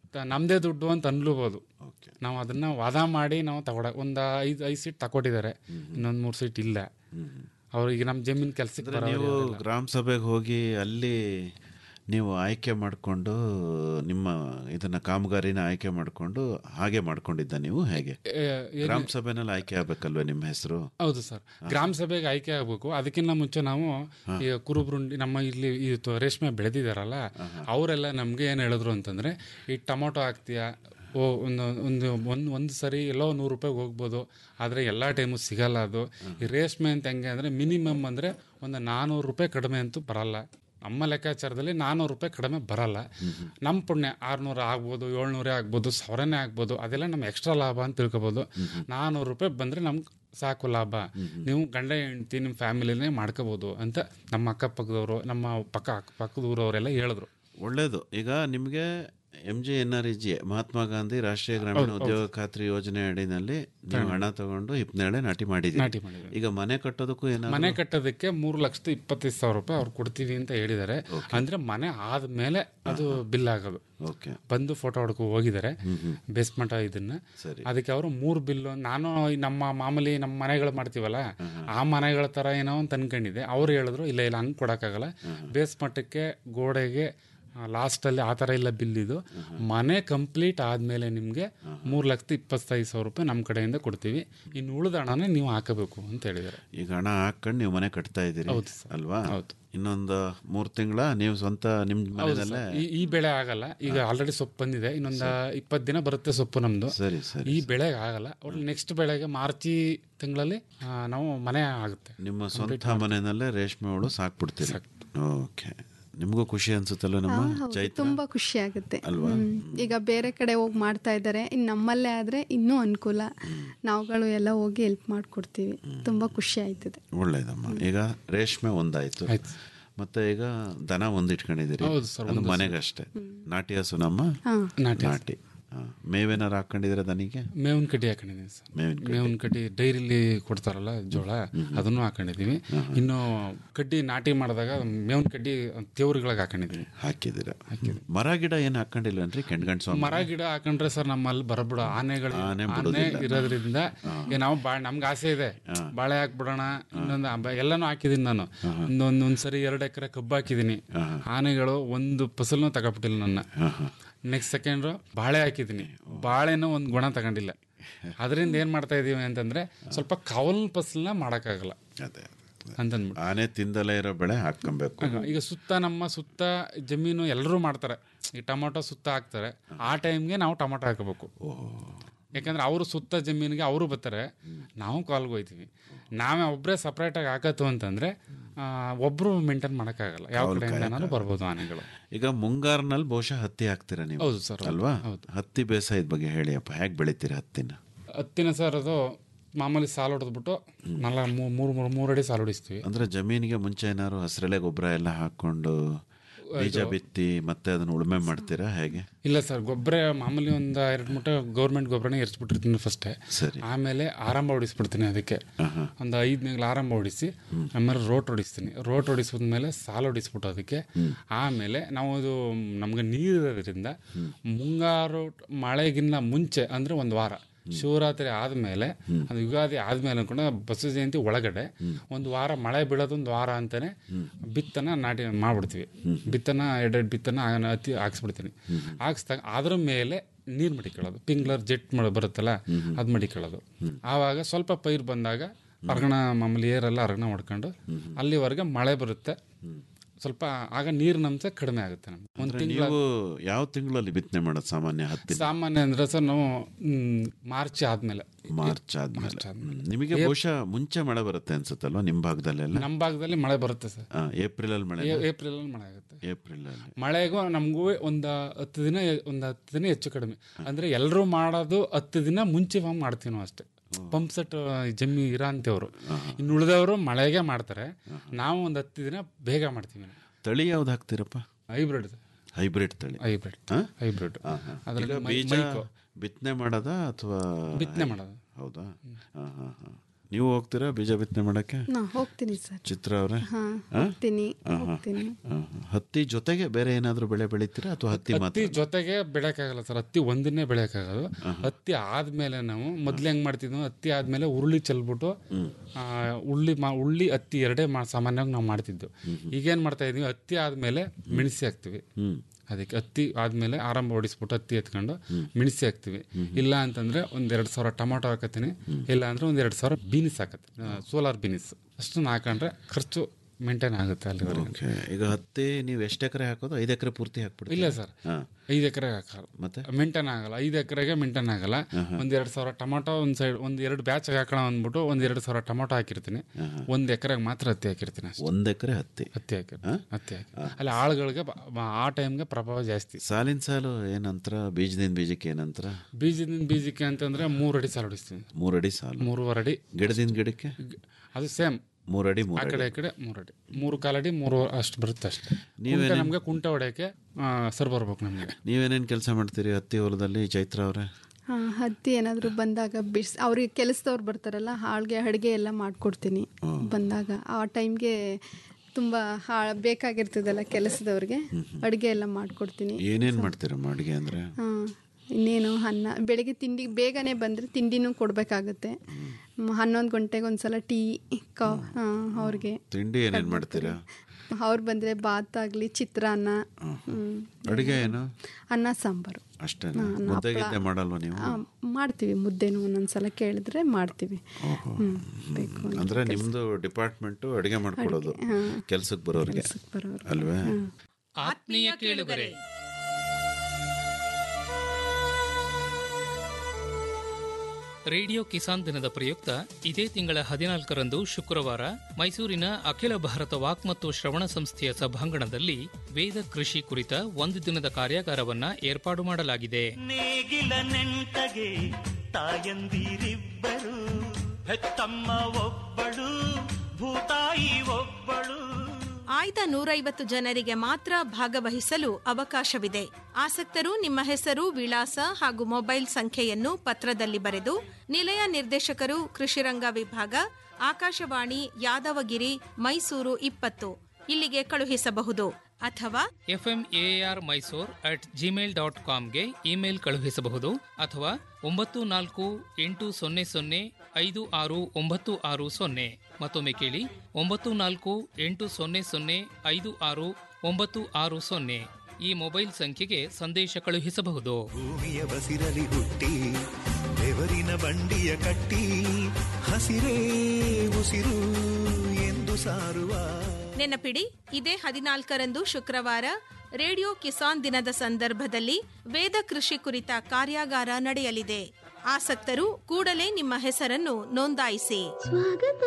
ತ- ನಮ್ದೇ ದುಡ್ಡು ಅಂತ ಅನ್ಲೂಬೋದು ನಾವು ಅದನ್ನ ವಾದ ಮಾಡಿ ನಾವು ತಗೊಡ ಒಂದು ಐದು ಐದು ಸೀಟ್ ತಗೊಟ್ಟಿದ್ದಾರೆ ಇನ್ನೊಂದು ಮೂರು ಸೀಟ್ ಇಲ್ಲ ಅವ್ರು ಈಗ ನಮ್ಮ ಜಮೀನ್ ಕೆಲ್ಸಕ್ಕೆ ಅಂದ್ರೆ ನೀವು ಗ್ರಾಮ ಸಭೆಗೆ ಹೋಗಿ ಅಲ್ಲಿ ನೀವು ಆಯ್ಕೆ ಮಾಡಿಕೊಂಡು ನಿಮ್ಮ ಇದನ್ನ ಕಾಮಗಾರಿನ ಆಯ್ಕೆ ಮಾಡಿಕೊಂಡು ಹಾಗೆ ಮಾಡ್ಕೊಂಡಿದ್ದ ನೀವು ಹೇಗೆ ಗ್ರಾಮ ಸಭೆನಲ್ಲಿ ಆಯ್ಕೆ ಆಗ್ಬೇಕಲ್ವೇ ನಿಮ್ಮ ಹೆಸರು ಹೌದು ಸರ್ ಗ್ರಾಮ ಸಭೆಗೆ ಆಯ್ಕೆ ಆಗಬೇಕು ಅದಕ್ಕಿಂತ ಮುಂಚೆ ನಾವು ಈ ಕುರುಬರುಂಡಿ ನಮ್ಮ ಇಲ್ಲಿ ಈ ತ- ರೇಷ್ಮೆ ಬೆಳೆದಿದ್ದಾರಲ್ಲ ಅವರೆಲ್ಲ ನಮ್ಗೆ ಏನು ಹೇಳಿದ್ರು ಅಂತಂದ್ರೆ ಈ ಟೊಮೊಟೊ ಹಾಕ್ತೀಯಾ ಓ ಒಂದು ಒಂದು ಒಂದು ಒಂದು ಸರಿ ಎಲ್ಲೋ ನೂರು ರೂಪಾಯಿಗೆ ಹೋಗ್ಬೋದು ಆದರೆ ಎಲ್ಲ ಟೈಮು ಸಿಗಲ್ಲ ಅದು ಈ ರೇಷ್ಮೆ ಅಂತ ಹೆಂಗೆ ಅಂದರೆ ಮಿನಿಮಮ್ ಅಂದರೆ ಒಂದು ನಾನ್ನೂರು ರೂಪಾಯಿ ಕಡಿಮೆ ಅಂತೂ ಬರಲ್ಲ ನಮ್ಮ ಲೆಕ್ಕಾಚಾರದಲ್ಲಿ ನಾನ್ನೂರು ರೂಪಾಯಿ ಕಡಿಮೆ ಬರಲ್ಲ ನಮ್ಮ ಪುಣ್ಯ ಆರುನೂರು ಆಗ್ಬೋದು ಏಳ್ನೂರೇ ಆಗ್ಬೋದು ಸಾವಿರನೇ ಆಗ್ಬೋದು ಅದೆಲ್ಲ ನಮ್ಮ ಎಕ್ಸ್ಟ್ರಾ ಲಾಭ ಅಂತ ತಿಳ್ಕೊಬೋದು ನಾನ್ನೂರು ರೂಪಾಯಿ ಬಂದರೆ ನಮ್ಗೆ ಸಾಕು ಲಾಭ ನೀವು ಗಂಡ ಹೆಂಡತಿ ನಿಮ್ಮ ಫ್ಯಾಮಿಲಿನೇ ಮಾಡ್ಕೋಬೋದು ಅಂತ ನಮ್ಮ ಅಕ್ಕಪಕ್ಕದವರು ನಮ್ಮ ಪಕ್ಕ ಅಕ್ಕಪಕ್ಕದ ಊರವರೆಲ್ಲ ಹೇಳಿದ್ರು ಒಳ್ಳೇದು ಈಗ ನಿಮಗೆ M G N R E G Mahatma Gandhi ರಾಷ್ಟ್ರೀಯ ಗ್ರಾಮೀಣ ಹೌದು, ಉದ್ಯೋಗ ಖಾತ್ರಿ ಯೋಜನೆ ಅಡಿನಲ್ಲಿ ನೀವು ಹಣ ತಗೊಂಡು ಹಿಪ್ನೇಳೆ ನಾಟಿ ನಾಟಿ ಮಾಡಿದ್ದೀರಿ ಮಾಡಿದ್ದೀವಿ. ಈಗ ಮನೆ ಕಟ್ಟೋದಕ್ಕೂ ಏನಾದ್ರು ಮನೆ ಕಟ್ಟೋದಕ್ಕೆ ಮೂರು ಲಕ್ಷದ ಇಪ್ಪತ್ತೈದು ಸಾವಿರ ರೂಪಾಯಿ ಅವ್ರು ಕೊಡ್ತೀವಿ ಅಂತ ಹೇಳಿದ್ದಾರೆ ಅಂದ್ರೆ ಮನೆ ಆದ್ಮೇಲೆ ಅದು ಬಿಲ್ ಆಗೋದು ಓಕೆ ಬಂದು ಫೋಟೋ ಹೊಡ್ಕೊ ಹೋಗಿದ್ದಾರೆ ಬೇಸ್ಮೆಂಟ್ ಇದನ್ನ ಸರಿ. ಅದಕ್ಕೆ ಅವರು ಮೂರು ಬಿಲ್ಲು ನಾನು ಈ ನಮ್ಮ ಮಾಮೂಲಿ ನಮ್ಮ ಮನೆಗಳು ಮಾಡ್ತೀವಲ್ಲ ಆ ಮನೆಗಳ ತರ ಏನೋ ಅಂತ ಅನ್ಕೊಂಡಿದ್ದೆ ಅವ್ರು ಹೇಳಿದ್ರು ಇಲ್ಲ ಇಲ್ಲ ಹಂಗೆ ಕೊಡಕ್ಕಾಗಲ್ಲ ಬೇಸ್ಮಟ್ಟಕ್ಕೆ ಗೋಡೆಗೆ ಲಾಸ್ಟಲ್ಲಿ ಆ ಥರ ಇಲ್ಲ ಬಿಲ್ ಇದು ಮನೆ ಕಂಪ್ಲೀಟ್ ಆದಮೇಲೆ ನಿಮಗೆ ಮೂರು ಲಕ್ಷದ ಇಪ್ಪತ್ತೈದು ಸಾವಿರ ರೂಪಾಯಿ ನಮ್ಮ ಕಡೆಯಿಂದ ಕೊಡ್ತೀವಿ ಇನ್ನು ಉಳಿದ ಹಣನೇ ನೀವು ಹಾಕಬೇಕು ಅಂತ ಹೇಳಿದ್ದಾರೆ ಈಗ ಹಣ ಹಾಕೊಂಡು ನೀವು ಮನೆ ಕಟ್ತಾ ಇದ್ದೀರಿ ಹೌದು ಸರ್. ಅಲ್ವಾ ಹೌದು. ಇನ್ನೊಂದು ಮೂರು ತಿಂಗಳ ನೀವು ಸ್ವಂತ ನಿಮ್ ಹೌದು ಮನೆಯಲ್ಲೇ ಸರ್. ಈ- ಈ ಬೆಳೆ ಆಗಲ್ಲ ಈಗ ಆಲ್ರೆಡಿ ಸೊಪ್ಪು ಬಂದಿದೆ ಇನ್ನೊಂದು ಇಪ್ಪತ್ತು ದಿನ ಬರುತ್ತೆ ಸೊಪ್ಪು ನಮ್ದು ಸರಿ ಸರಿ ಈ ಬೆಳೆಗೆ ಆಗಲ್ಲ ಒಟ್ಟು ನೆಕ್ಸ್ಟ್ ಬೆಳೆಗೆ ಮಾರ್ಚಿ ತಿಂಗಳಲ್ಲಿ ಆ, ನಾವು ಮನೆ ಆಗುತ್ತೆ ನಿಮ್ಮ ಸ್ವಂತ ಮನೆಯಲ್ಲೇ ರೇಷ್ಮೆ ಹುಳು ಸಾಕ್ಬಿಡ್ತೀರಿ ಓಕೆ ನಿಮಗೂ ಖುಷಿ ಅನ್ಸುತ್ತಲ್ವ ನಮ್ಮ ಹೌದು, ಚೈತ್ರ ತುಂಬಾ ಖುಷಿ ಆಗುತ್ತೆ ಅಲ್ವಾ? ಹ್ಮ್. ಈಗ ಬೇರೆ ಕಡೆ ಹೋಗಿ ಮಾಡ್ತಾ ಇದ್ದಾರೆ ಇನ್ನು ನಮ್ಮಲ್ಲೇ ಆದ್ರೆ ಇನ್ನೂ ಅನುಕೂಲ ನಾವುಗಳು ಎಲ್ಲ ಹೋಗಿ ಹೆಲ್ಪ್ ಮಾಡ್ಕೊಡ್ತೀವಿ ತುಂಬಾ ಖುಷಿ ಆಯ್ತದೆ ಒಳ್ಳೇದಮ್ಮ ಈಗ ರೇಷ್ಮೆ ಒಂದಾಯ್ತು ಮತ್ತೆ ಈಗ ದನ ಒಂದ್ ಇಟ್ಕೊಂಡಿದ್ದೀರಿ ಹೌದು ಸರ್, ಅದು ಒಂದು ಮನೆಗಷ್ಟೇ ನಾಟಿ ಹಸು ನಮ್ಮ ಹಾ. ನಾಟಿ ಹಸು. ನಾಟಿ ಹಾ. ಮೇವೇನಾರು ಹಾಕೊಂಡಿದ್ದೀರಾ ದನಿಗೆ ಮೇವಿನ ಕಡ್ಡಿ ಹಾಕೊಂಡಿದ್ದೀವಿ ಸರ್ ಮೇವಿನ ಮೇವಿನ ಕಡ್ಡಿ ಡೈರಿಲಿ ಕೊಡ್ತಾರಲ್ಲ ಜೋಳ ಅದನ್ನು ಹಾಕೊಂಡಿದ್ದೀವಿ ಇನ್ನು ಕಡ್ಡಿ ನಾಟಿ ಮಾಡಿದಾಗ ಮೇವಿನ ಕಡ್ಡಿ ತೇವ್ರಿಗಳಿಗೆ ಹಾಕೊಂಡಿದ್ದೀವಿ ಹಾಕಿದ್ದೀರಾ ಮರ ಗಿಡ ಏನು ಹಾಕೊಂಡಿಲ್ವೇನ್ರಿ ಕೆಂಡ್ಗಂಡ್ ಸ್ವಾಮಿ ಮರ ಗಿಡ ಹಾಕೊಂಡ್ರೆ ಸರ್ ನಮ್ಮಲ್ಲಿ ಬರಬಿಡ ಆನೆಗಳು ಆನೆ ಆನೆ ಬಿಡೋದಿಲ್ಲ. ಇರೋದ್ರಿಂದ ಈಗ ನಾವು ಬಾ ನಮ್ಗೆ ಆಸೆ ಇದೆ ಬಾಳೆ ಹಾಕ್ಬಿಡೋಣ ಇನ್ನೊಂದು ಅಂಬ- ಎಲ್ಲಾನು ಹಾಕಿದೀನಿ ನಾನು ಒಂದೊಂದು ಒಂದ್ ಸರಿ ಎರಡು ಎಕರೆ ಕಬ್ಬು ಹಾಕಿದೀನಿ ಆನೆಗಳು ಒಂದು ಫಸಲ್ನು ತಗೊಬಿಟ್ಟಿಲ್ಲ ನನ್ನ ನೆಕ್ಸ್ಟ್ ಸೆಕೆಂಡ್ ಬಾಳೆ ಹಾಕಿದೀನಿ ಬಾಳೆನೂ ಒಂದು ಗುಣ ತಗೊಂಡಿಲ್ಲ ಅದರಿಂದ ಏನ್ ಮಾಡ್ತಾ ಇದೀವಿ ಅಂತಂದ್ರೆ ಸ್ವಲ್ಪ ಕವಲ್ ಫಸಲ್ನ ಮಾಡಕ್ಕಾಗಲ್ಲ ಅದೇ ಅಂತಂದ್ಬಿಟ್ಟು ಆನೆ ತಿಂದಲೇ ಇರೋ ಬೆಳೆ ಹಾಕೊಬೇಕು ಆಗ ಈಗ ಸುತ್ತ ನಮ್ಮ ಸುತ್ತ ಜಮೀನು ಎಲ್ಲರೂ ಮಾಡ್ತಾರೆ ಈ ಟೊಮೊಟೊ ಸುತ್ತ ಹಾಕ್ತಾರೆ ಆ ಟೈಮ್ಗೆ ನಾವು ಟೊಮೊಟೊ ಹಾಕಬೇಕು ಯಾಕಂದ್ರೆ ಅವರು ಸುತ್ತ ಜಮೀನಿಗೆ ಅವರು ಬರ್ತಾರೆ ನಾವು ಕಾಲ್ಗೆ ಹೋಯ್ತೀವಿ ನಾವೇ ಒಬ್ಬರೇ ಸಪ್ರೇಟಾಗಿ ಹಾಕತ್ತು ಅಂತಂದ್ರೆ ಆ, ಒಬ್ರು ಮೇಂಟೈನ್ ಮಾಡೋಕ್ಕಾಗಲ್ಲ ಯಾವ ಕಡೆಯಿಂದನಾದ್ರು ಬರ್ಬೋದು ಆನೆಗಳು ಈಗ ಮುಂಗಾರಿನಲ್ಲಿ ಬಹುಶಃ ಹತ್ತಿ ಹಾಕ್ತೀರಾ ನೀವು ಹೌದು ಸರ್, ಹೌದು. ಅಲ್ವಾ ಹತ್ತಿ ಬೇಸಾಯದ ಬಗ್ಗೆ ಹೇಳಿ ಅಪ್ಪ ಹೇಗೆ ಬೆಳಿತೀರಾ ಹತ್ತಿನ ಹತ್ತಿನ ಸರ್ ಅದು ಮಾಮೂಲಿ ಸಾಲು ಹೊಡೆದ್ಬಿಟ್ಟು ನಲ್ಲ ಮೂರು ಮೂರು ಮೂರು ಅಡಿ ಸಾಲು ಹೊಡಿಸ್ತೀವಿ ಅಂದ್ರೆ ಜಮೀನಿಗೆ ಮುಂಚೆ ಏನಾದ್ರು ಹಸಿರೆಲೆ ಗೊಬ್ಬರ ಎಲ್ಲ ಹಾಕೊಂಡು ಬೀಜ ಬಿತ್ತಿ ಮತ್ತೆ ಅದನ್ನ ಉಳುಮೆ ಮಾಡ್ತೀರಾ ಹೇಗೆ ಇಲ್ಲ ಸರ್ ಗೊಬ್ಬರ ಮಾಮೂಲಿ ಒಂದು ಎರಡು ಮೂಟೆ ಗೌರ್ಮೆಂಟ್ ಗೊಬ್ಬರನೇ ಎರ್ಸ್ಬಿಟ್ಟಿರ್ತೀನಿ ಫಸ್ಟೇ ಸರಿ ಆಮೇಲೆ ಆರಂಭ ಹೊಡಿಸ್ಬಿಡ್ತೀನಿ ಅದಕ್ಕೆ ಒಂದು ಐದು ತಿಂಗಳು ಆರಂಭ ಹೊಡಿಸಿ ಆಮೇಲೆ ರೋಟ್ ಹೊಡಿಸ್ತೀನಿ ರೋಟ್ ಹೊಡಿಸಿದ್ಮೇಲೆ ಸಾಲು ಹೊಡಿಸ್ಬಿಟ್ಟು ಅದಕ್ಕೆ ಆಮೇಲೆ ನಾವು ಅದು ನಮ್ಗೆ ನೀರು ಇರೋದ್ರಿಂದ ಮುಂಗಾರು ಮಳೆಗಿನ್ನ ಮುಂಚೆ ಅಂದರೆ ಒಂದು ವಾರ ಶಿವರಾತ್ರಿ ಆದಮೇಲೆ ಅದು ಯುಗಾದಿ ಆದಮೇಲೆ ಅನ್ಕೊಂಡು ಬಸವ ಜಯಂತಿ ಒಳಗಡೆ ಒಂದು ವಾರ ಮಳೆ ಬೀಳೋದು ಒಂದು ವಾರ ಅಂತಾನೆ ಬಿತ್ತನ ನಾಟಿ ಮಾಡ್ಬಿಡ್ತೀವಿ ಬಿತ್ತನ ಎರಡೆರಡು ಬಿತ್ತನ ಆ- ಹತ್ತಿ ಹಾಕ್ಸ್ಬಿಡ್ತೀನಿ ಹಾಕ್ಸ್ದಾಗ ಅದ್ರ ಮೇಲೆ ನೀರು ಮಡಿಕೊಳ್ಳೋದು ಪಿಂಗ್ಲರ್ ಜೆಟ್ ಮಾಡ ಬರುತ್ತಲ್ಲ ಅದು ಮಡಿಕೊಳ್ಳೋದು ಆವಾಗ ಸ್ವಲ್ಪ ಪೈರು ಬಂದಾಗ ಅರ್ಗಣ ಮಾಮೂಲಿ ಏರೆಲ್ಲ ಅರ್ಗಣ ಮಾಡ್ಕೊಂಡು ಅಲ್ಲಿವರೆಗೆ ಮಳೆ ಬರುತ್ತೆ ಸ್ವಲ್ಪ ಆಗ ನೀರಿನ ಅಂಶ ಕಡಿಮೆ ಆಗುತ್ತೆ ನಮ್ಗೆ ಒಂದು ಅಂದ್ರೆ ತಿಂಗಳ ನೀವು ಯಾವ ತಿಂಗಳಲ್ಲಿ ಬಿತ್ತನೆ ಮಾಡೋದು ಸಾಮಾನ್ಯ ಹತ್ತಿ ಸಾಮಾನ್ಯ ಅಂದ್ರೆ ಸರ್ ನಾವು ಮ್, ಮಾರ್ಚ್ ಆದ್ಮೇಲೆ ಮಾರ್ಚ್ ಆದ್ಮೇಲೆ ಹ್ಮ್. ನಿಮಗೆ ಬಹುಶಃ ಮುಂಚೆ ಮಳೆ ಬರುತ್ತೆ ಅನ್ಸುತ್ತಲ್ವಾ ನಿಮ್ ಭಾಗದಲ್ಲೆಲ್ಲ ನಮ್ಮ ಭಾಗದಲ್ಲಿ ಮಳೆ ಬರುತ್ತೆ ಸರ್ ಏಪ್ರಿಲ್ ಅಲ್ಲಿ ಮಳೆ ಏಪ್ರಿಲ್ ಅಲ್ಲಿ ಮಳೆ ಆಗುತ್ತೆ ಏಪ್ರಿಲ್ ಅಲ್ಲಿ ಮಳೆಗೂ ನಮಗೂ ಒಂದು ಹತ್ತು ದಿನ ಒಂದು ಹತ್ತು ದಿನ ಹೆಚ್ಚು ಕಡಿಮೆ ಅಂದ್ರೆ ಎಲ್ಲರೂ ಮಾಡೋದು ಹತ್ತು ದಿನ ಮುಂಚೆ ನಾವು ಮಾಡ್ತೀವಿ ನಾವು ಅಷ್ಟೇ ಪಂಪ್ ಸೆಟ್ ಜಮ್ಮಿ ಇರೋ ಅಂತೇವ್ರು ಇನ್ನು ಉಳಿದವರು ಮಳೆಗೆ ಮಾಡ್ತಾರೆ ನಾವು ಒಂದು ಹತ್ತು ದಿನ ಬೇಗ ಮಾಡ್ತೀವಿ ತಳಿ ಯಾವ್ದು ಹಾಕ್ತೀರಪ್ಪ ಹೈಬ್ರಿಡ್ ಹೈಬ್ರಿಡ್ ತಳಿ ಹೈಬ್ರಿಡ್ ಹಾ? ಹೈಬ್ರಿಡ್ ಹಾ, ಹಾ. ಅದ್ರಲ್ಲಿ ಈಗ ಮೈ- ಬೀಜ ಮೈಕೋ. ಬಿತ್ತನೆ ಮಾಡೋದಾ ಅಥವಾ ಬಿತ್ತನೆ ಮಾಡೋದು ಹೌದಾ ಹಾ ಹಾ ಹಾ ನೀವು ಹೋಗ್ತೀರಾ ಬೀಜ ಬಿತ್ತನೆ ಮಾಡಕ್ಕೆ ನಾ ಹೋಗ್ತೀನಿ ಸರ್ ಚಿತ್ರ ಅವರೇ ಹಾ ಆ? ಹೋಗ್ತೀನಿ ಆ, ಹಾ. ಹೋಗ್ತೀನಿ ಆ, ಹತ್ತಿ ಜೊತೆಗೆ ಬೇರೆ ಏನಾದರೂ ಬೆಳೆ ಬೆಳಿತೀರಾ ಅಥವಾ ಹತ್ತಿ ಮಾತ್ರ ಹತ್ತಿ ಜೊತೆಗೆ ಬೆಳೆಯಕ್ಕಾಗಲ್ಲ ಸರ್ ಹತ್ತಿ ಒಂದನ್ನೇ ಬೆಳೆಯಕ್ಕಾಗೋದು ಹತ್ತಿ ಆದ್ಮೇಲೆ ನಾವು ಮೊದ್ಲು ಹೆಂಗ್ ಮಾಡ್ತಿದ್ವಿ ಹತ್ತಿ ಆದ್ಮೇಲೆ ಉರುಳಿ ಚೆಲ್ಬಿಟ್ಟು ಆ, ಉಳ್ಳಿ ಮಾ ಉಳ್ಳಿ ಹತ್ತಿ ಎರಡೇ ಮಾ ಸಾಮಾನ್ಯವಾಗಿ ನಾವು ಮಾಡ್ತಿದ್ದು ಈಗೇನ್ ಮಾಡ್ತಾ ಇದೀವಿ ಹತ್ತಿ ಆದ್ಮೇಲೆ ಮೆಣಸಿ ಹಾಕ್ತಿವಿ ಅದಕ್ಕೆ ಹತ್ತಿ ಆದ್ಮೇಲೆ ಆರಂಭ ಹೊಡಿಸ್ಬಿಟ್ಟು ಹತ್ತಿ ಎತ್ಕೊಂಡು ಮೆಣಸಿ ಹಾಕ್ತಿವಿ ಇಲ್ಲ ಅಂತಂದ್ರೆ ಒಂದ್ ಎರಡ್ ಸಾವಿರ ಟೊಮಾಟೊ ಹಾಕತ್ತೀನಿ ಇಲ್ಲ ಅಂದ್ರೆ ಒಂದ್ ಎರಡ್ ಸಾವಿರ ಬೀನಿಸ್ ಹಾಕತ್ತೀನಿ ಸೋಲಾರ್ ಬೀನಿಸ್ ಅಷ್ಟನ್ನ ಹಾಕೊಂಡ್ರೆ ಖರ್ಚು ಮೇಂಟೈನ್ ಆಗುತ್ತೆ ಅಲ್ಲಿವರೆಗೆ ಓಕೆ ಈಗ ಹತ್ತಿ ನೀವು ಎಷ್ಟು ಎಕರೆ ಹಾಕೋದು ಐದು ಎಕರೆ ಪೂರ್ತಿ ಹಾಕ್ಬಿಡ್ತೀರಾ ಇಲ್ಲ ಸರ್ ಹಾಂ ಐದು ಎಕರೆ ಹಾಕಲ್ಲ ಮತ್ತೆ ಮೇಂಟೈನ್ ಆಗಲ್ಲ ಐದು ಎಕರೆಗೆ ಮೇಂಟೈನ್ ಆಗಲ್ಲ ಒಂದ್ ಎರಡ್ ಸಾವಿರ ಟೊಮಾಟೊ ಒಂದ್ ಸೈಡ್ ಒಂದ್ ಎರಡು ಬ್ಯಾಚ್ ಹಾಕೋಣ ಅಂದ್ಬಿಟ್ಟು ಒಂದ್ ಎರಡು ಸಾವಿರ ಟೊಮಾಟೊ ಹಾಕಿರ್ತೀನಿ ಒಂದ್ ಎಕರೆಗೆ ಮಾತ್ರ ಹತ್ತಿ ಹಾಕಿರ್ತೀನಿ ಅಷ್ಟೇ ಒಂದು ಎಕರೆ ಹತ್ತಿ ಹತ್ತಿ ಹಾಕಿರ್ತೀನಿ ಹತ್ತಿ ಹಾಕಿ ಅಲ್ಲಿ ಆಳುಗಳಿಗೆ ಬ- ಬ- ಆ ಟೈಮ್ಗೆ ಪ್ರಭಾವ ಜಾಸ್ತಿ ಸಾಲಿನ ಸಾಲು ಏನಂತರ ಬೀಜದಿಂದ ಬೀಜಕ್ಕೆ ಏನಂತರ ಬೀಜದಿಂದ ಬೀಜಕ್ಕೆ ಅಂತಂದ್ರೆ ಮೂರು ಅಡಿ ಸಾಲು ಹೊಡಿಸ್ತೀನಿ ಮೂರು ಅಡಿ ಸಾಲು ಮೂರುವರೆ ಅಡಿ ಗಿಡದಿಂದ ಗಿಡಕ್ಕೆ ಅದು ಸೇಮ್ ಮೂರು ಅಡಿ ಆ ಮೂರು ಕಡೆ ಅಡಿ ಈ ಕಡೆ ಮೂರು ಅಡಿ ಮೂರು ಕಾಲಡಿ ಮೂರು ಅಷ್ಟು ಬರುತ್ತೆ ಅಷ್ಟೇ ನೀವೇನೇನ್- ಕುಂಟೆ ನಮ್ಗೆ ಕುಂಟ ಹೊಡೆಯಕ್ಕೆ ಸರ್ ಬರ್ಬೇಕು ನಮಗೆ ನೀವೇನೇನು ಕೆಲಸ ಮಾಡ್ತೀರಿ ಹತ್ತಿ ಹೊಲದಲ್ಲಿ ಚೈತ್ರ ಅವರೇ ಹಾ, ಹತ್ತಿ ಏನಾದರೂ ಬಂದಾಗ ಬಿಡ್ಸ್ ಅವ್ರಿಗೆ ಕೆಲಸದವ್ರು ಬರ್ತಾರಲ್ಲ ಹಾಳ್ಗೆ ಅಡುಗೆ ಎಲ್ಲ ಮಾಡಿಕೊಡ್ತೀನಿ ಬಂದಾಗ ಆ ಟೈಮ್ಗೆ ತುಂಬ ಹಾ ಬೇಕಾಗಿರ್ತದಲ್ಲ ಕೆಲಸದವ್ರಿಗೆ ಅಡುಗೆ ಎಲ್ಲ ಮಾಡಿಕೊಡ್ತೀನಿ ಏನೇನು ಮಾಡ್ತೀರಮ್ಮ ಅಡುಗೆ ಅಂದರೆ ಹಾಂ ಇನ್ನೇನು ಅನ್ನ ಬೆಳಗ್ಗೆ ತಿಂಡಿ ಬೇಗನೆ ಬಂದರೆ ತಿಂಡಿನೂ ಕೊಡಬೇಕಾಗುತ್ತೆ ಹನ್ನೊಂದು ಗಂಟೆಗೆ ಒಂದ್ಸಲ ಟೀ ಕಾ ಹಾಂ ಅವ್ರಿಗೆ ತಿಂಡಿ ಏನೇನು ಮಾಡ್ತೀರಾ ಅವ್ರು ಬಂದರೆ ಬಾತ್ ಆಗಲಿ ಚಿತ್ರಾನ್ನ ಹ್ಮ್. ಅಡುಗೆ ಏನು ಅನ್ನ ಸಾಂಬಾರು ಅಷ್ಟೇ ಹಾ, ಮುದ್ದೆ ಹಪ್ಳ. ಗಿದ್ದೆ ಮಾಡಲ್ವಾ ನೀವು ಆ, ಮಾಡ್ತೀವಿ ಮುದ್ದೆನೂ ಒಂದೊಂದ್ಸಲ ಕೇಳಿದ್ರೆ ಮಾಡ್ತೀವಿ ಹ್ಮ್ ಬೇಕು ಅಂದ್ರೆ ಅಂದ್ರೆ ಕೆಲ್ಸ. ನಿಮ್ದು ಡಿಪಾರ್ಟ್ಮೆಂಟು ಅಡುಗೆ ಮಾಡ್ಕೊಡೋದು ಅಡ್ಗೆ, ಹಾ. ಕೆಲ್ಸಕ್ಕೆ ಬರೋರಿಗೆ ಕೆಲ್ಸಕ್ಕೆ ಬರೋರ್ಗೆ. ಅಲ್ವೇ ಆತ್ಮೀಯ ಕೇಳುಗರೆ ರೇಡಿಯೋ ಕಿಸಾನ್ ದಿನದ ಪ್ರಯುಕ್ತ ಇದೇ ತಿಂಗಳ ಹದಿನಾಲ್ಕರಂದು ಶುಕ್ರವಾರ ಮೈಸೂರಿನ ಅಖಿಲ ಭಾರತ ವಾಕ್ ಮತ್ತು ಶ್ರವಣ ಸಂಸ್ಥೆಯ ಸಭಾಂಗಣದಲ್ಲಿ ವೇದ ಕೃಷಿ ಕುರಿತ ಒಂದು ದಿನದ ಕಾರ್ಯಾಗಾರವನ್ನ ಏರ್ಪಾಡು ಮಾಡಲಾಗಿದೆ ನೇಗಿಲ ನೆಂಟಗೆ ತಾಯಂದಿರಿಬ್ಬರು ಹೆತ್ತಮ್ಮ ಒಬ್ಬಳು ಭೂತಾಯಿ ಒಬ್ಬಳು ಆಯ್ದ ನೂರೈವತ್ತು ಜನರಿಗೆ ಮಾತ್ರ ಭಾಗವಹಿಸಲು ಅವಕಾಶವಿದೆ ಆಸಕ್ತರು ನಿಮ್ಮ ಹೆಸರು ವಿಳಾಸ ಹಾಗೂ ಮೊಬೈಲ್ ಸಂಖ್ಯೆಯನ್ನು ಪತ್ರದಲ್ಲಿ ಬರೆದು ನಿಲಯ ನಿರ್ದೇಶಕರು ಕೃಷಿರಂಗ ವಿಭಾಗ ಆಕಾಶವಾಣಿ ಯಾದವಗಿರಿ ಮೈಸೂರು ಇಪ್ಪತ್ತು ಇಲ್ಲಿಗೆ ಕಳುಹಿಸಬಹುದು ಅಥವಾ FM AR Mysore at Gmail dot ಕಾಮ್ಗೆ ಇಮೇಲ್ ಕಳುಹಿಸಬಹುದು ಅಥವಾ ಒಂಬತ್ತು ನಾಲ್ಕು ಎಂಟು ಸೊನ್ನೆ ಸೊನ್ನೆ ಐದು ಆರು ಒಂಬತ್ತು ಆರು ಸೊನ್ನೆ ಮತ್ತೊಮ್ಮೆ ಕೇಳಿ ಒಂಬತ್ತು ನಾಲ್ಕು ಎಂಟು ಸೊನ್ನೆ ಸೊನ್ನೆ ಐದು ಆರು ಒಂಬತ್ತು ಆರು ಸೊನ್ನೆ ಈ ಮೊಬೈಲ್ ಸಂಖ್ಯೆಗೆ ಸಂದೇಶ ಕಳುಹಿಸಬಹುದು ಭೂಮಿಯ ಬಸಿರಲಿ ಹುಟ್ಟಿ ಬೆವರಿನ ಬಂಡಿಯ ಕಟ್ಟಿ ಹಸಿರೇ ಉಸಿರು ಎಂದು ಸಾರುವ ನೆನಪಿಡಿ ಇದೇ ಹದಿನಾಲ್ಕರಂದು ಶುಕ್ರವಾರ ರೇಡಿಯೋ ಕಿಸಾನ್ ದಿನದ ಸಂದರ್ಭದಲ್ಲಿ ವೇದ ಕೃಷಿ ಕುರಿತ ಕಾರ್ಯಾಗಾರ ನಡೆಯಲಿದೆ ಆಸಕ್ತರು ಕೂಡಲೇ ನಿಮ್ಮ ಹೆಸರನ್ನು ನೋಂದಾಯಿಸಿ ಸ್ವಾಗತ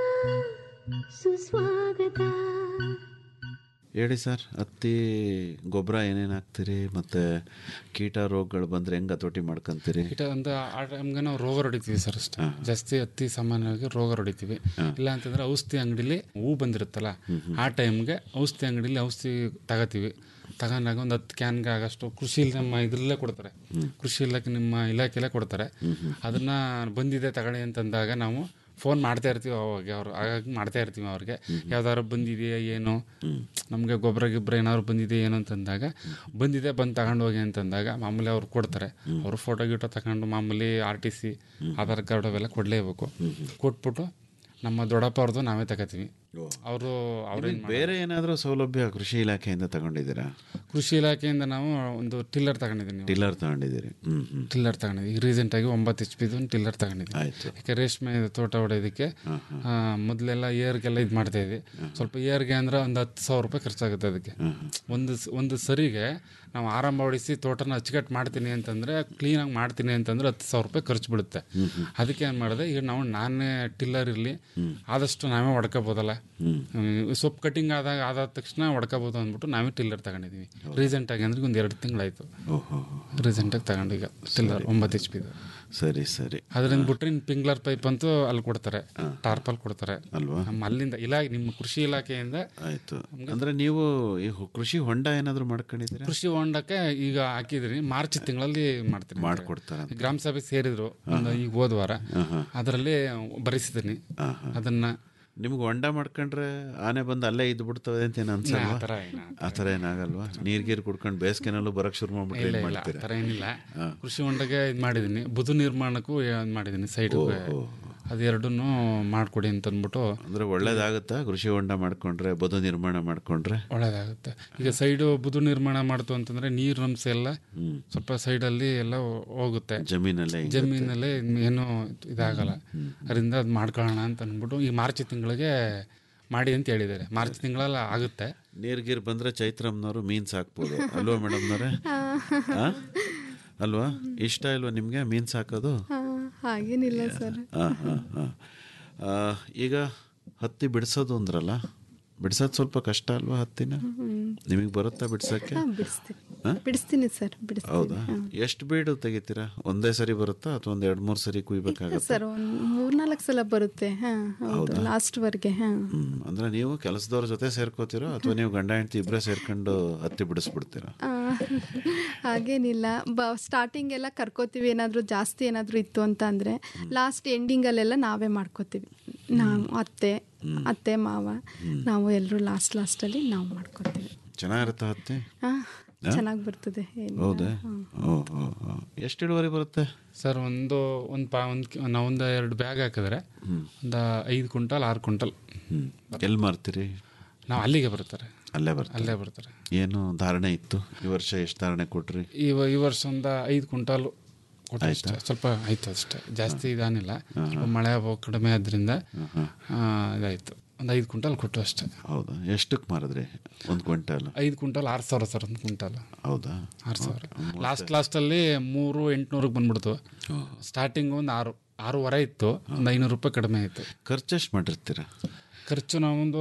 ಸುಸ್ವಾಗತ ಹೇಳಿ ಸರ್ ಹತ್ತಿ ಗೊಬ್ಬರ ಏನೇನು ಹಾಕ್ತೀರಿ ಮತ್ತೆ ಕೀಟ ರೋಗಗಳು ಬಂದ್ರೆ ಹೆಂಗ್ ಹತೋಟಿ ಮಾಡ್ಕೊಂತೀರಿ ಕೀಟ ಅಂತ ಆ ಟೈಮ್ಗೆ ನಾವು ರೋಗ ಹೊಡಿತೀವಿ ಸರ್ ಅಷ್ಟೇ ಜಾಸ್ತಿ ಹತ್ತಿ ಸಾಮಾನ್ಯವಾಗಿ ರೋಗ ಹೊಡಿತೀವಿ ಇಲ್ಲ ಅಂತಂದ್ರೆ ಔಷಧಿ ಅಂಗಡಿಲಿ ಹೂ ಬಂದಿರುತ್ತಲ್ಲ ಆ ಟೈಮ್ಗೆ ಔಷಧಿ ಅಂಗಡಿಲಿ ಔಷಧಿ ತಗೋತೀವಿ ತಗೊಂಡಾಗ ಒಂದು ಹತ್ತು ಕ್ಯಾನ್ಗೆ ಆಗಷ್ಟು ಕೃಷಿ ಇಲ್- ನಮ್ಮ ಇದ್ರಲ್ಲೇ ಕೊಡ್ತಾರೆ ಕೃಷಿ ಇಲಾಖೆ ನಿಮ್ಮ ಇಲಾಖೆಲ್ಲೇ ಕೊಡ್ತಾರೆ ಅದನ್ನ ಬಂದಿದೆ ತಗೊಳ್ಳಿ ಅಂತಂದಾಗ ನಾವು ಫೋನ್ ಮಾಡ್ತಾ ಇರ್ತೀವಿ ಅವಾಗ ಅವ್ರು ಹಾಗಾಗಿ ಮಾಡ್ತಾ ಇರ್ತೀವಿ ಅವ್ರಿಗೆ ಯಾವ್ದಾದ್ರು ಬಂದಿದೆಯಾ ಏನು ನಮಗೆ ಗೊಬ್ಬರ ಗಿಬ್ಬರ ಏನಾದ್ರು ಬಂದಿದೆ ಏನು ಅಂತಂದಾಗ ಬಂದಿದೆ ಬಂದು ತಗೊಂಡು ಹೋಗಿ ಅಂತಂದಾಗ ಮಾಮೂಲಿ ಅವ್ರು ಕೊಡ್ತಾರೆ ಅವರು ಫೋಟೋ ಗಿಟೋ ತಗೊಂಡು ಮಾಮೂಲಿ R T C Aadhaar card ಅವೆಲ್ಲ ಕೊಡಲೇಬೇಕು ಕೊಟ್ಬಿಟ್ಟು ನಮ್ಮ ದೊಡ್ಡಪ್ಪ ಅವ್ರದ್ದು ನಾವೇ ತಗೋತೀವಿ ಅವರು ಅವ್ರೇನು ನಿಮ್ಗೆ ಬೇರೆ ಏನಾದರೂ ಸೌಲಭ್ಯ ಕೃಷಿ ಇಲಾಖೆಯಿಂದ ತಗೊಂಡಿದ್ದೀರಾ ಕೃಷಿ ಇಲಾಖೆಯಿಂದ ನಾವು ಒಂದು ಟಿಲ್ಲರ್ ತಗೊಂಡಿದ್ದೀನಿ ಟಿಲ್ಲರ್ ತಗೊಂಡಿದ್ದೀರಿ ಹ್ಮ್ ಹ್ಮ್ ಟಿಲ್ಲರ್ ತಗೊಂಡಿದ್ವಿ ಈಗ ರೀಸೆಂಟ್ ಆಗಿ ಒಂಬತ್ತು ಎಚ್ ಪಿದು ಒಂದು ಟಿಲ್ಲರ್ ತಗೊಂಡಿದ್ವಿ ಆಯ್ತು ಯಾಕೆ ರೇಷ್ಮೆ ತೋಟ ಹೊಡೆಯೋದಕ್ಕೆ ಆ, ಮೊದ್ಲೆಲ್ಲ ಏರ್ಗೆಲ್ಲ ಇದು ಮಾಡ್ತಾ ಇದ್ವಿ ಸ್ವಲ್ಪ ಏರ್ಗೆ ಅಂದ್ರೆ ಒಂದು ಹತ್ತು ಸಾವಿರ ರೂಪಾಯಿ ಖರ್ಚಾಗುತ್ತೆ ಅದಕ್ಕೆ ಒಂದು ಸ- ಒಂದು ಸರಿಗೆ ನಾವು ಆರಂಭ ಹೊಡಿಸಿ ತೋಟನ ಅಚ್ಚುಕಟ್ಟು ಮಾಡ್ತೀನಿ ಅಂತಂದ್ರೆ ಕ್ಲೀನಾಗಿ ಮಾಡ್ತೀನಿ ಅಂತಂದ್ರೆ ಹತ್ತು ಸಾವಿರ ರೂಪಾಯಿ ಖರ್ಚು ಬೀಳುತ್ತೆ ಅದಕ್ಕೆ ಏನು ಮಾಡಿದೆ ಈಗ ನಾವು ನಾನೇ ಟಿಲ್ಲರ್ ಇರಲಿ ಆದಷ್ಟು ನಾವೇ ಹೊಡ್ಕೋಬೋದಲ್ಲ ಹ್ಮ್, ಸೊಪ್ಪು ಕಟಿಂಗ್ ಆದಾಗ ಆದ ತಕ್ಷಣ ಹೊಡ್ಕೋಬೋದು ಅಂದ್ಬಿಟ್ಟು ನಾವೇ ಟಿಲ್ಲರ್ ತಗೊಂಡಿದ್ದೀವಿ ರೀಸೆಂಟ್ ಆಗಿ ಅಂದ್ರೆ ಒಂದು ಎರಡು ತಿಂಗಳಾಯ್ತು ಓಹೋ ರೀಸೆಂಟ್ ಆಗಿ ತಗೊಂಡು ಈಗ ಟಿಲ್ಲರ್ ಒಂಬತ್ತು ಎಚ್ ಪಿದು ಸರಿ ಸರಿ ಅದರಿಂದ ಬಿಟ್ರೆ ಇನ್ನು ಪಿಂಗ್ಲರ್ ಪೈಪ್ ಅಂತೂ ಅಲ್ಲಿ ಕೊಡ್ತಾರೆ ಟಾರ್ಪಲ್ ಕೊಡ್ತಾರೆ ಅಲ್ವಾ ನಮ್ಮ ಅಲ್ಲಿಂದ ಇಲಾಖೆ ನಿಮ್ಮ ಕೃಷಿ ಇಲಾಖೆಯಿಂದ ಆಯ್ತು ಅಂದ್ರೆ ನೀವು ಈ ಹೊ- ಕೃಷಿ ಹೊಂಡ ಏನಾದರೂ ಮಾಡ್ಕೊಂಡಿದ್ದೀರಾ ಕೃಷಿ ಹೊಂಡಕ್ಕೆ ಈಗ ಹಾಕಿದ್ರಿ ಮಾರ್ಚ್ ತಿಂಗಳಲ್ಲಿ ಮಾಡ್ತೀನಿ ಮಾಡ್ಕೊಡ್ತಾರೆ ಗ್ರಾಮ ಸಭೆ ಸೇರಿದ್ರು ಒಂದು ಈಗ ಹೋದ ವಾರ ಅದರಲ್ಲಿ ಬರೆಸಿದ್ದೀನಿ ಅದನ್ನ ನಿಮ್ಗೆ ಹೊಂಡ ಮಾಡ್ಕೊಂಡ್ರೆ ಆನೆ ಬಂದು ಅಲ್ಲೇ ಇದ್ದು ಬಿಡ್ತವೆ ಅಂತ ಏನು ಅನ್ಸಲ್ವಾ ಆ ಥರ ಏನು ಆ ಥರ ಏನಾಗಲ್ವಾ ನೀರ್ ಗೀರ್ ಕುಡ್ಕೊಂಡು ಬೇಸಿಗೆನಲ್ಲೂ ಬರಕ್ ಶುರು ಮಾಡ್ಬಿಟ್ರೆ ಇಲ್ಲ ಏನ್ ಇಲ್ಲ ಆ ಮಾಡ್ತೀರಾ ಥರ ಏನಿಲ್ಲ ಕೃಷಿ ಹೊಂಡಗೆ ಇದು ಮಾಡಿದ್ದೀನಿ ಬುದು ನಿರ್ಮಾಣಕ್ಕೂ ಇದು ಮಾಡಿದ್ದೀನಿ ಸೈಡ್ ಅದೆರಡನ್ನೂ ಮಾಡ್ಕೊಡಿ ಅಂತ ಅಂದ್ಬಿಟ್ಟು ಅಂದ್ರೆ ಒಳ್ಳೇದಾಗುತ್ತಾ ಕೃಷಿ ಹೊಂಡ ಮಾಡ್ಕೊಂಡ್ರೆ ಬದು ನಿರ್ಮಾಣ ಮಾಡ್ಕೊಂಡ್ರೆ ಒಳ್ಳೇದಾಗುತ್ತೆ ಈಗ ಸೈಡು ಬುದು ನಿರ್ಮಾಣ ಮಾಡ್ತು ಅಂತಂದ್ರೆ ನೀರು ಅಂಶ ಎಲ್ಲ ಸ್ವಲ್ಪ ಸೈಡಲ್ಲಿ ಎಲ್ಲ ಹೋಗುತ್ತೆ ಜಮೀನಲ್ಲೇ ಹಿಂಗುತ್ತೆ. ಜಮೀನಲ್ಲೇ ಏನು ಇದಾಗಲ್ಲ ಅದರಿಂದ ಅದು ಮಾಡ್ಕೊಳ್ಳೋಣ ಅಂತ ಅಂದ್ಬಿಟ್ಟು ಈ ಮಾರ್ಚ್ ತಿಂಗಳಿಗೆ ಮಾಡಿ ಅಂತ ಹೇಳಿದ್ದಾರೆ ಮಾರ್ಚ್ ತಿಂಗಳಲ್ಲಿ ಆಗುತ್ತೆ ನೀರ್ ಗೀರ್ ಬಂದ್ರೆ ಚೈತ್ರಮ್ನವರು ಮೀನ್ ಸಾಕ್ಬೋದು ಅಲ್ವಾ ಮೇಡಮ್ನವ್ರೆ ಆ? ಅಲ್ವಾ ಇಷ್ಟ ಇಲ್ವಾ ನಿಮ್ಗೆ ಮೀನ್ ಸಾಕೋದು ಆ, ಹಾಗೇನಿಲ್ಲ ಸರ್ ಆ, ಆ, ಆ. ಆ, ಈಗ ಹತ್ತಿ ಬಿಡಿಸೋದು ಅಂದ್ರಲ್ಲ ಬಿಡ್ಸೋದು ಸ್ವಲ್ಪ ಕಷ್ಟ ಅಲ್ವಾ ಹತ್ತಿನ ನಿಮಗೆ ಬರುತ್ತಾ ಬಿಡ್ಸಕ್ಕೆ ಹಾ, ಬಿಡಿಸ್ತೀನಿ ಆ? ಬಿಡಿಸ್ತೀನಿ ಸರ್ ಬಿಡಿಸ್ತೀನಿ ಹೌದಾ ಎಷ್ಟು ಬೀಡು ತೆಗಿತೀರಾ ಒಂದೇ ಸರಿ ಬರುತ್ತಾ ಅಥವಾ ಒಂದ್ ಎರಡ್ ಮೂರ್ ಸರಿ ಕುಯ್ಬೇಕಾಗತ್ತಾ ಸರ್ ಒಂದು ಮೂರ್ನಾಲ್ಕು ಸಲ ಬರುತ್ತೆ ಹಾ ಹೌದು ಲಾಸ್ಟ್ವರೆಗೆ ಹಾ ಹ್ಮ್ ಅಂದ್ರೆ ನೀವು ಕೆಲಸದವ್ರ ಜೊತೆ ಸೇರ್ಕೋತಿರೋ ಅಥವಾ ನೀವು ಗಂಡ ಹೆಂಡತಿ ಇಬ್ಬರೇ ಸೇರ್ಕೊಂಡು ಹತ್ತಿ ಬಿಡಿಸ್ಬಿಡ್ತೀರಾ ಆ, ಹಾಗೇನಿಲ್ಲ ಬ ಸ್ಟಾರ್ಟಿಂಗ್ ಎಲ್ಲ ಕರ್ಕೋತೀವಿ ಏನಾದರೂ ಜಾಸ್ತಿ ಏನಾದರೂ ಇತ್ತು ಅಂತ ಅಂದರೆ ಲಾಸ್ಟ್ ಎಂಡಿಂಗಲ್ಲೆಲ್ಲ ನಾವೇ ಮಾಡ್ಕೋತೀವಿ ನಾವು ಅತ್ತೆ ಅತ್ತೆ ಮಾವ ನಾವು ಎಲ್ಲರೂ ಲಾಸ್ಟ್ ಲಾಸ್ಟಲ್ಲಿ ನಾವು ಮಾಡ್ಕೋತೀವಿ ಚೆನ್ನಾಗಿರುತ್ತಾ ಹತ್ತಿ ಹಾಂ ಚೆನ್ನಾಗಿ ಬರ್ತದೆ ಏನಿಲ್ಲ. ಹೌದೇ ಓ ಓ ಓ. ಎಷ್ಟು ಇಳುವರಿ ಬರುತ್ತೆ ಸರ್ ಒಂದು ಒಂದು ಪಾ ಒಂದು ನಾವು ಒಂದು ಎರಡು ಬ್ಯಾಗ್ ಹಾಕಿದ್ರೆ ಒಂದು ಐದು ಕ್ವಿಂಟಲ್ ಆರು ಕ್ವಿಂಟಲ್ ಎಲ್ಲಿ ಮಾರ್ತೀರಿ ನಾವು ಅಲ್ಲಿಗೆ ಬರ್ತಾರೆ ಅಲ್ಲೇ ಬರ್ತಾರೆ ಅಲ್ಲೇ ಬರ್ತಾರೆ ಏನು ಧಾರಣೆ ಇತ್ತು ಈ ವರ್ಷ ಎಷ್ಟು ಧಾರಣೆ ಕೊಟ್ರಿ ಈ ವ- ಈ ವರ್ಷ ಒಂದು ಐದು ಕ್ವಿಂಟಾಲ್ ಕೊಟ್ಟು ಅಷ್ಟೇ ಸ್ವಲ್ಪ ಆಯ್ತು ಅಷ್ಟೇ ಜಾಸ್ತಿ ಇದಾನಿಲ್ಲ ಸ್ವಲ್ಪ ಮಳೆ ಅಭಾವ ಕಡಿಮೆ ಆದ್ರಿಂದ ಆ, ಇದಾಯ್ತು ಒಂದು ಐದು ಕ್ವಿಂಟಾಲ್ ಕೊಟ್ಟು ಅಷ್ಟೇ ಹೌದಾ ಎಷ್ಟಕ್ಕೆ ಮಾರಿದ್ರಿ ಒಂದು ಕ್ವಿಂಟಲ್ ಐದು ಕ್ವಿಂಟಾಲ್ ಆರು ಸಾವಿರ ಸರ್ ಒಂದು ಕ್ವಿಂಟಾಲ್ ಹೌದಾ ಆರು ಸಾವಿರ ಲಾಸ್ಟ್ ಲಾಸ್ಟಲ್ಲಿ ಮೂರು ಎಂಟುನೂರಿಗೆ ಬಂದ್ಬಿಡ್ತು ಸ್ಟಾರ್ಟಿಂಗ್ ಒಂದು ಆರು ಆರೂವರೆ ಇತ್ತು ಒಂದು ಐನೂರು ರೂಪಾಯಿ ಕಡಿಮೆ ಆಯಿತು ಖರ್ಚು ಎಷ್ಟು ಮಾಡಿರ್ತೀರಾ ಖರ್ಚು ನಾವೊಂದು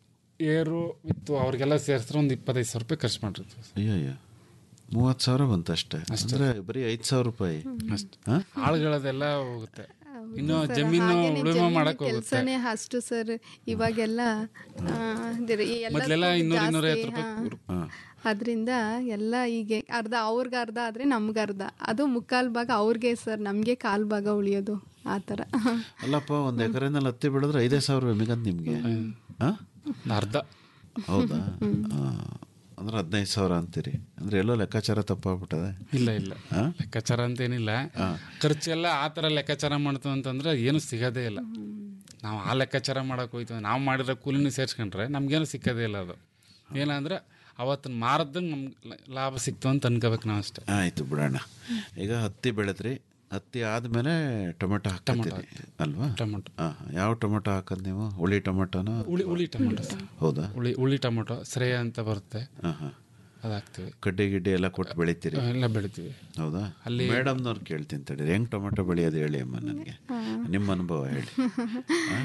ಏರು ಇತ್ತು ಅವ್ರಿಗೆಲ್ಲ ಸೇರಿಸಿದ್ರೆ ಒಂದು ಇಪ್ಪತ್ತೈದು ಸಾವಿರ ರೂಪಾಯಿ ಖರ್ಚು ಮಾಡಿರ್ತೀವಿ ಅಯ್ಯೋ ಅಯ್ಯೋ ಮೂವತ್ತು ಸಾವಿರ ಬಂತಷ್ಟೇ ಅಂದ್ರೆ ಬರೀ ಐದು ಸಾವಿರ ರೂಪಾಯಿ ಹಾ? ಆಳುಗಳದೆಲ್ಲ ಹೋಗುತ್ತೆ ಇನ್ನು ಸರ್, ಜಮೀನು ಹಾಗೇನೆ ಉಳುಮೆ ಜಮೀನು ಮಾಡಕ್ ಹೋಗುತ್ತೆ ಕೆಲ್ಸನೇ ಅಷ್ಟು ಸರ್ ಇವಾಗೆಲ್ಲ ಆ, ಇದ್ರ- ಈ ಎಲ್ಲ ಮೊದ್ಲೆಲ್ಲ ಸ್ವಲ್ಪ ಇನ್ನೂರು ಜಾಸ್ತಿ, ಇನ್ನೂರೈವತ್ತು ರೂಪಾಯಿ ಹಾ. ಅದರಿಂದ ಎಲ್ಲ ಹೀಗೆ ಅರ್ಧ ಅವ್ರಿಗೆ ಅರ್ಧ ಆದರೆ ನಮ್ಗೆ ಅರ್ಧ ಅದು ಮುಕ್ಕಾಲು ಭಾಗ ಅವ್ರಿಗೆ ಸರ್ ನಮಗೆ ಕಾಲು ಭಾಗ ಉಳಿಯೋದು ಆ ಥರ ಅಲ್ಲಪ್ಪ ಒಂದು ಎಕರೆನಲ್ಲಿ ಹತ್ತಿ ಬೆಳೆದ್ರೆ ಐದೇ ಸಾವಿರ ಮಿಗಂತ ನಿಮಗೆ ಹಾ ಅರ್ಧ ಹೌದಾ ಆ, ಅಂದ್ರೆ ಹದಿನೈದು ಸಾವಿರ ಅಂತೀರಿ ಅಂದ್ರೆ ಎಲ್ಲೋ ಲೆಕ್ಕಾಚಾರ ತಪ್ಪಾಗ್ಬಿಟ್ಟದೆ ಇಲ್ಲ ಇಲ್ಲ ಲೆಕ್ಕಾಚಾರ ಅಂತ ಏನಿಲ್ಲ ಖರ್ಚೆಲ್ಲ ಆ ಥರ ಲೆಕ್ಕಾಚಾರ ಮಾಡ್ತು ಅಂತಂದ್ರೆ ಏನು ಸಿಗೋದೇ ಇಲ್ಲ ನಾವು ಆ ಲೆಕ್ಕಾಚಾರ ಮಾಡಕ್ ಹೋಯ್ತು ನಾವು ಮಾಡಿರೋ ಕೂಲಿನ ಸೇರ್ಸ್ಕೊಂಡ್ರೆ ನಮ್ಗೇನು ಸಿಕ್ಕದೇ ಇಲ್ಲ ಅದು ಏನಂದ್ರೆ ಅವತ್ತಿನ ಮಾರದಂಗೆ ನಮ್ಗೆ ಲಾಭ ಸಿಕ್ತು ಅಂತ ಅನ್ಕೋಬೇಕು ನಾವು ಅಷ್ಟೇ ಆಯ್ತು ಬಿಡೋಣ ಈಗ ಹತ್ತಿ ಬೆಳೆದ್ರಿ ಹತ್ತಿ ಆದ್ಮೇಲೆ ಟೊಮೆಟೊ ಹಾಕ್ತೀರಿ ಅಲ್ವಾ ಟೊಮೆಟೊ ಆ, ಯಾವ ಟೊಮೆಟೊ ಹಾಕೋದು ನೀವು ಹುಳಿ ಟೊಮೆಟೊನ ಹುಳಿ ಹುಳಿ ಟೊಮೆಟೊ ಸರ್. ಹೌದಾ ಹುಳಿ ಹುಳಿ ಟೊಮೆಟೊ ಶ್ರೇಯ ಅಂತ ಬರುತ್ತೆ ಹಾಂ ಹಾಂ ಅದು ಹಾಕ್ತೀವಿ ಕಡ್ಡಿ ಗಿಡ್ಡಿ ಎಲ್ಲ ಕೊಟ್ಟು ಬೆಳಿತೀರಿ ಎಲ್ಲ ಬೆಳಿತೀವಿ ಹೌದಾ ಅಲ್ಲಿ- ಮೇಡಮ್ನವ್ರು ಕೇಳ್ತೀನಿ ತಡೀರಿ ಹೆಂಗ್ ಟೊಮೆಟೊ ಬೆಳೆಯೋದು ಹೇಳಿ ಅಮ್ಮ ನನಗೆ ನಿಮ್ಮ ಅನುಭವ ಹೇಳಿ ಆ?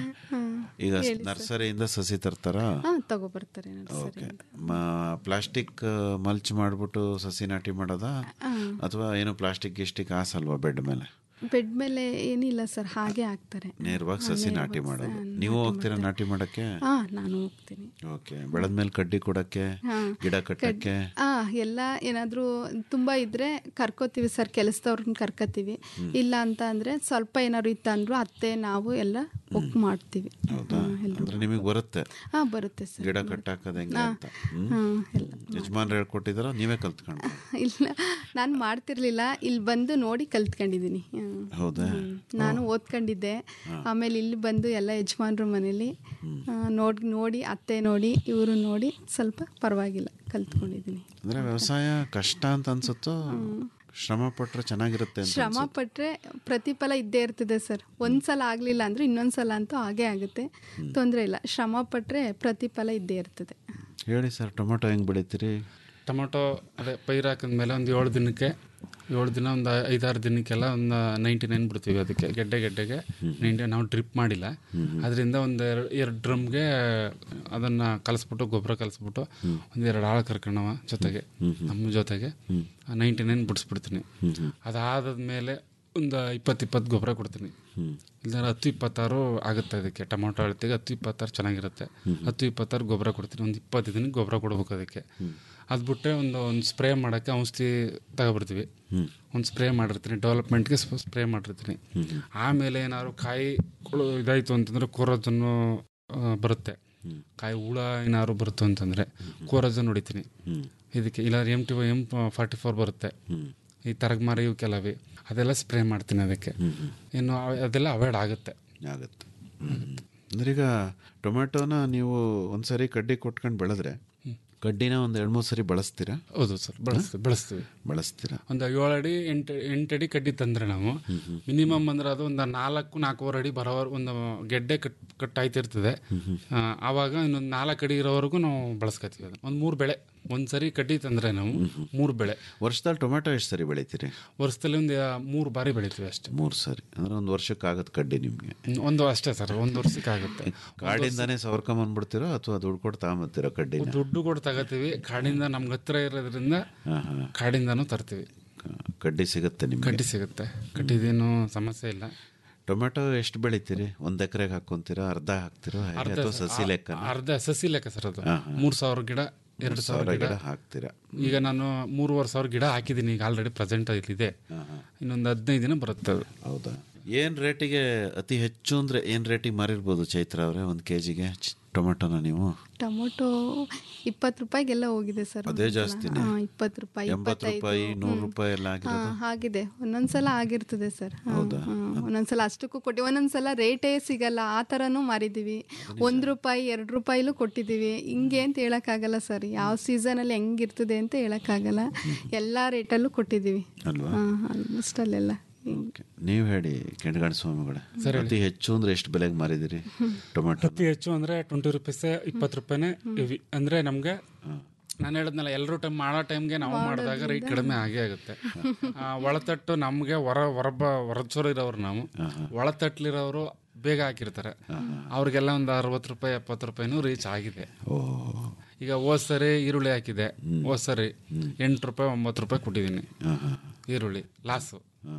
ಈಗ ನರ್ಸರಿಯಿಂದ ಸಸಿ ತರ್ತಾರ ಹಾಂ ತಗೊಬರ್ತಾರೆ ನರ್ಸರಿ ಓಕೆ ಪ್ಲಾಸ್ಟಿಕ್ ಮಲ್ಚ್ ಮಾಡ್ಬಿಟ್ಟು ಸಸಿ ನಾಟಿ ಮಾಡೋದ ಅಥವಾ ಏನು ಪ್ಲಾಸ್ಟಿಕ್ ಗಿಸ್ಟಿಕ್ ಹಾಸಲ್ವಾ ಬೆಡ್ ಮೇಲೆ ಬೆಡ್ ಮೇಲೆ ಏನಿಲ್ಲ ಸರ್ ಹಾಗೆ ಹಾಕ್ತಾರೆ ನೇರವಾಗಿ ಸಸಿ ನಾಟಿ ಮಾಡೋದು ನೀವು ಹೋಗ್ತೀರಾ ನಾಟಿ ಮಾಡಕ್ಕೆ ಹಾ ನಾನು ಹೋಗ್ತೀನಿ ಓಕೆ ಬೆಳೆದ್ಮೇಲೆ ಕಡ್ಡಿ ಕೊಡಕ್ಕೆ ಹಾ. ಗಿಡ ಕಟ್ಟಕ್ಕೆ ಆ ಎಲ್ಲ ಏನಾದರೂ ತುಂಬ ಇದ್ರೆ ಕರ್ಕೋತೀವಿ ಸರ್ ಕೆಲಸದವ್ರನ್ನ ಕರ್ಕೋತೀವಿ ಇಲ್ಲ ಅಂತ ಅಂದ್ರೆ ಸ್ವಲ್ಪ ಏನಾದ್ರು ಇತ್ತಂದ್ರು ಅತ್ತೆ ನಾವು ಎಲ್ಲ ಒಕ್ ಮಾಡ್ತೀವಿ ಹೌದಾ ಅಂದ್ರೆ ನಿಮಗೆ ಬರುತ್ತೆ ಹಾ ಬರುತ್ತೆ ಸರ್ ಗಿಡ ಕಟ್ಟಾಕದ ಹೆಂಗೆ ಅಂತ ಹ್ಮ್? ಹಾ ಎಲ್ಲ ಯಜಮಾನ್ರು ಹೇಳ್ಕೊಟ್ಟಿದಾರ ನೀವೇ ಕಲ್ತ್ಕೊಂಡು ಇಲ್ಲ ನಾನು ಮಾಡ್ತಿರ್ಲಿಲ್ಲ ಇಲ್ಲಿ ಬಂದು ನೋಡಿ ಕಲ್ತ್ಕೊಂಡಿದ್ದೀನಿ ಹ್ಮ್. ಹೌದಾ ಹ್ಮ್. ನಾನು ಓದ್ಕೊಂಡಿದ್ದೆ ಆಮೇಲೆ ಇಲ್ಲಿ ಬಂದು ಎಲ್ಲ ಯಜಮಾನ್ರ ಮನೇಲಿ ಆ, ನೋಡ್ ನೋಡಿ ಅತ್ತೆ ನೋಡಿ ಇವರು ನೋಡಿ ಸ್ವಲ್ಪ ಪರವಾಗಿಲ್ಲ ಕಲ್ತ್ಕೊಂಡಿದ್ದೀನಿ ಅಂದ್ರೆ ವ್ಯವಸಾಯ ಕಷ್ಟ ಅಂತ ಅನ್ಸುತ್ತೋ ಶ್ರಮ ಪಟ್ರೆ ಚೆನ್ನಾಗಿರುತ್ತೆ ಅಂತ ಶ್ರಮ ಪಟ್ರೆ ಪ್ರತಿಫಲ ಇದ್ದೇ ಇರ್ತದೆ ಸರ್ ಒಂದ್ಸಲ ಆಗ್ಲಿಲ್ಲ ಅಂದ್ರೆ ಇನ್ನೊಂದ್ಸಲ ಅಂತೂ ಹಾಗೇ ಆಗುತ್ತೆ ತೊಂದರೆ ಇಲ್ಲ ಶ್ರಮ ಪಟ್ರೆ ಪ್ರತಿಫಲ ಇದ್ದೇ ಇರ್ತದೆ ಹೇಳಿ ಸರ್ ಟೊಮೊಟೊ ಹೆಂಗ್ ಬೆಳಿತೀರಿ ಟೊಮೊಟೊ ಅದೇ ಪೈರು ಹಾಕಿದ್ಮೇಲೆ ಒಂದು ಏಳು ದಿನಕ್ಕೆ ಏಳು ದಿನ ಒಂದು ಐದಾರು ದಿನಕ್ಕೆಲ್ಲ ಒಂದು ನೈಂಟಿ ನೈನ್ ಬಿಡ್ತೀವಿ ಅದಕ್ಕೆ ಗೆಡ್ಡೆ ಗೆಡ್ಡೆಗೆ ನೈಂಟಿ ನಾವು ಡ್ರಿಪ್ ಮಾಡಿಲ್ಲ ಅದರಿಂದ ಒಂದು ಎರಡು ಎರಡು ಡ್ರಮ್ಗೆ ಅದನ್ನು ಕಲಿಸ್ಬಿಟ್ಟು ಗೊಬ್ಬರ ಕಲಿಸ್ಬಿಟ್ಟು ಒಂದು ಎರಡು ಆಳು ಕರ್ಕೊಂಡವ ಜೊತೆಗೆ ನಮ್ಮ ಜೊತೆಗೆ ನೈಂಟಿ ನೈನ್ ಬಿಡಿಸ್ಬಿಡ್ತೀನಿ ಅದಾದ್ಮೇಲೆ ಒಂದು ಇಪ್ಪತ್ತು ಇಪ್ಪತ್ತು ಗೊಬ್ಬರ ಕೊಡ್ತೀನಿ ಇಲ್ಲಾಂದ್ರೆ ಹತ್ತು ಇಪ್ಪತ್ತಾರು ಆಗುತ್ತೆ ಅದಕ್ಕೆ ಟೊಮೊಟೊ ಅಳತೆಗೆ ಹತ್ತು ಇಪ್ಪತ್ತಾರು ಚೆನ್ನಾಗಿರುತ್ತೆ ಹತ್ತು ಇಪ್ಪತ್ತಾರು ಗೊಬ್ಬರ ಕೊಡ್ತೀನಿ ಒಂದು ಇಪ್ಪತ್ತು ದಿನಕ್ಕೆ ಗೊಬ್ಬರ ಕೊಡ್ಬೇಕು ಅದಕ್ಕೆ ಅದು ಬಿಟ್ಟರೆ ಒಂದು ಒಂದು ಸ್ಪ್ರೇ ಮಾಡೋಕ್ಕೆ ಔಷಧಿ ತಗೊಬರ್ತೀವಿ ಒಂದು ಸ್ಪ್ರೇ ಮಾಡಿರ್ತೀನಿ ಡೆವಲಪ್ಮೆಂಟ್ಗೆ ಸ್ಪ್ರೇ ಮಾಡಿರ್ತೀನಿ ಆಮೇಲೆ ಏನಾದ್ರು ಕಾಯಿ ಕೊಳು ಇದಾಯಿತು ಅಂತಂದರೆ ಕೋರೋಜನ್ನು ಬರುತ್ತೆ ಕಾಯಿ ಹುಳ ಏನಾದ್ರು ಬರುತ್ತೆ ಅಂತಂದರೆ ಕೋರೋಜನ್ ಹೊಡಿತೀನಿ ಇದಕ್ಕೆ ಇಲ್ಲ M T M forty four ಬರುತ್ತೆ ಈ ತರಗಮಾರಿ ಇವಕ್ಕೆಲ್ಲವೇ ಅದೆಲ್ಲ ಸ್ಪ್ರೇ ಮಾಡ್ತೀನಿ ಅದಕ್ಕೆ ಇನ್ನು ಅವ್- ಅದೆಲ್ಲ ಅವಾಯ್ಡ್ ಆಗುತ್ತೆ ಆಗುತ್ತೆ ಅಂದ್ರೆ ಈಗ ಟೊಮೆಟೊನ ನೀವು ಒಂದ್ಸರಿ ಕಡ್ಡಿ ಕೊಟ್ಕೊಂಡು ಬೆಳೆದ್ರೆ ಕಡ್ಡಿನ ಒಂದು ಎರಡು ಮೂರು ಸರಿ ಬಳಸ್ತೀರಾ ಹೌದು ಸರ್ ಬಳಸ್ತೀವಿ ಬಳಸ್ತೀವಿ ಬಳಸ್ತೀರಾ ಒಂದು ಏಳು ಅಡಿ ಎಂಟು ಎಂಟು ಅಡಿ ಕಡ್ಡಿ ತಂದ್ರೆ ನಾವು ಮಿನಿಮಮ್ ಅಂದ್ರೆ ಅದು ಒಂದು ನಾಲ್ಕು ನಾಲ್ಕೂವರೆ ಅಡಿ ಬರೋವರ್ ಒಂದು ಗೆಡ್ಡೆ ಕಟ್ ಕಟ್ ಆಯ್ತಿರ್ತದೆ ಆ, ಆವಾಗ ಇನ್ನೊಂದು ನಾಲ್ಕು ಅಡಿ ಇರೋವರೆಗೂ ನಾವು ಬಳಸ್ಕೊತೀವಿ ಅದು ಒಂದು ಮೂರು ಬೆಳೆ ಒಂದು ಸರಿ ಕಡ್ಡಿ ತಂದ್ರೆ ನಾವು ಮೂರು ಬೆಳೆ ವರ್ಷದಲ್ಲಿ ಟೊಮೆಟೊ ಎಷ್ಟು ಸರಿ ಬೆಳಿತೀರಿ ವರ್ಷದಲ್ಲಿ ಒಂದು ಮೂರು ಬಾರಿ ಬೆಳಿತೀವಿ ಅಷ್ಟೇ ಮೂರು ಸರಿ ಅಂದ್ರೆ ಒಂದು ವರ್ಷಕ್ಕೆ ಆಗತ್ತೆ ಕಡ್ಡಿ ನಿಮಗೆ ಒಂದು ಅಷ್ಟೇ ಸರ್ ಒಂದು ವರ್ಷಕ್ಕೆ ಆಗುತ್ತೆ ಕಾಡಿಂದಾನೇ ಸವರ್ಕೊಂಬಂದ್ಬಿಡ್ತೀರೋ ಅಥವಾ ದುಡ್ಡು ಕೊಟ್ಟು ತಗೊಂಬತ್ತೀರೋ ಕಡ್ಡಿನ ದುಡ್ಡು ಕೊಟ್ಟು ತಗೋತೀವಿ ಕಾಡಿಂದ ನಮ್ಗೆ ಹತ್ರ ಇರೋದ್ರಿಂದ ಕಾಡಿಂದನೂ ತರ್ತೀವಿ ಕಡ್ಡಿ ಸಿಗುತ್ತೆ ನಿಮ್ಗೆ ಕಡ್ಡಿ ಸಿಗುತ್ತೆ ಕಡ್ಡಿದೇನು ಸಮಸ್ಯೆ ಇಲ್ಲ ಟೊಮೆಟೊ ಎಷ್ಟು ಬೆಳಿತೀರಿ ಒಂದ್ ಎಕರೆಗೆ ಹಾಕೊಂತೀರಾ ಅರ್ಧ ಹಾಕ್ತಿರೋ ಹೇಗೆ? ಅರ್ಧ ಅಥವಾ ಸರ್, ಸಸಿ ಆ- ಲೆಕ್ಕ ಅರ್ಧ ಸಸಿ ಲೆಕ್ಕ ಸರ್ ಅದು ಹಾ, ಹಾ. ಮೂರು ಸಾವಿರ ಗಿಡ ಎರಡು ಸಾವಿರ ಗಿಡ ಗಿಡ ಹಾಕ್ತೀರಾ ಈಗ ನಾನು ಮೂರುವರೆ ಸಾವಿರ ಗಿಡ ಹಾಕಿದ್ದೀನಿ ಈಗ ಆಲ್ರೆಡಿ ಪ್ರೆಸೆಂಟ್ ಇಲ್ಲಿದೆ ಇನ್ನೊಂದು ಹದಿನೈದು ದಿನ ಬರುತ್ತೆ ಅದು ಹೌದಾ ಏನ್ ರೇಟಿಗೆ ಅತಿ ಹೆಚ್ಚು ಅಂದ್ರೆ ಏನ್ ರೇಟಿಗೆ ಮಾರಿರ್ಬೋದು ಚೈತ್ರ ಅವರೇ ಒಂದು ಕೆ ಜಿಗೆ ಟೊಮೆಟೊನ ನೀವು ಟೊಮೊಟೊ ಇಪ್ಪತ್ತು ರೂಪಾಯಿಗೆಲ್ಲ ಹೋಗಿದೆ ಸರ್ ಅದೇ ಜಾಸ್ತಿನೇ? ಇಪ್ಪತ್ತು ರೂಪಾಯಿ ಎಂಬತ್ತು ಇಪ್ಪತ್ತೈದು, ರೂಪಾಯಿ ನೂರು ಹ್ಮ್. ರೂಪಾಯಿ ಎಲ್ಲ ಆಗಿರೋದು ಹಾ, ಆಗಿದೆ ಒಂದೊಂದ್ಸಲ ಆಗಿರ್ತದೆ ಸರ್ ಹಾ, ಹಾ. ಒಂದೊಂದ್ಸಲ ಅಷ್ಟಕ್ಕೂ ಕೊಟ್ಟು ಒಂದೊಂದ್ಸಲ ರೇಟೇ ಸಿಗಲ್ಲ ಆ ಥರನೂ ಮಾರಿದ್ದೀವಿ ಒಂದು ರೂಪಾಯಿ ಎರಡು ರೂಪಾಯಿಲೂ ಕೊಟ್ಟಿದ್ದೀವಿ ಹಿಂಗೆ ಅಂತ ಹೇಳೋಕ್ಕಾಗಲ್ಲ ಸರ್ ಯಾವ ಸೀಸನಲ್ಲಿ ಹೆಂಗಿರ್ತದೆ ಅಂತ ಹೇಳೋಕ್ಕಾಗಲ್ಲ ಎಲ್ಲ ರೇಟಲ್ಲೂ ಕೊಟ್ಟಿದ್ದೀವಿ ಅಲ್ವಾ? ಆಲ್ಮೋಸ್ಟ್ ಅಲ್ಲೆಲ್ಲ ನೀವು ಹೇಳಿ ಕೆಂಡಗಾಣ ಸ್ವಾಮಿಗಳೇ ಸರಿ ಹೇಳಿ. ಅತಿ ಹೆಚ್ಚು ಅಂದ್ರೆ ಎಷ್ಟು ಬೆಲೆಗೆ ಮಾರಿದಿರಿ ಟೊಮೆಟೊ ಅತಿ ಹೆಚ್ಚು ಅಂದ್ರೆ ಟ್ವೆಂಟಿ ರುಪೀಸ್ ಇಪ್ಪತ್ತು ರೂಪಾಯಿನೇ ಇವಿ ಅಂದ್ರೆ ನಮ್ಗೆ ನಾನು ಹೇಳಿದ್ನಲ್ಲ ಎಲ್ಲರೂ ಟೈಮ್ ಮಾಡೋ ಟೈಮ್ಗೆ ನಾವು ಮಾಡಿದಾಗ ರೇಟ್ ಕಡಿಮೆ ಆಗೇ ಆಗುತ್ತೆ ಆ, ಒಳತಟ್ಟು ನಮಗೆ ಹೊರ ಹೊರಬ ಹೊರಚೂರು ಇರೋರು ನಾವು ಒಳತಟ್ಲಿರೋರು ಬೇಗ ಹಾಕಿರ್ತಾರೆ ಅವ್ರಿಗೆಲ್ಲ ಒಂದು ಅರವತ್ತು ರೂಪಾಯಿ ಎಪ್ಪತ್ತು ರೂಪಾಯಿನೂ ರೀಚ್ ಆಗಿದೆ ಈಗ ಹೋದ್ ಸರಿ ಈರುಳ್ಳಿ ಹಾಕಿದೆ ಹೋದ್ ಸರಿ ಎಂಟು ರೂಪಾಯಿ ಒಂಬತ್ತು ರೂಪಾಯಿ ಕೊಟ್ಟಿದ್ದೀನಿ ಈರುಳ್ಳಿ ಲಾಸು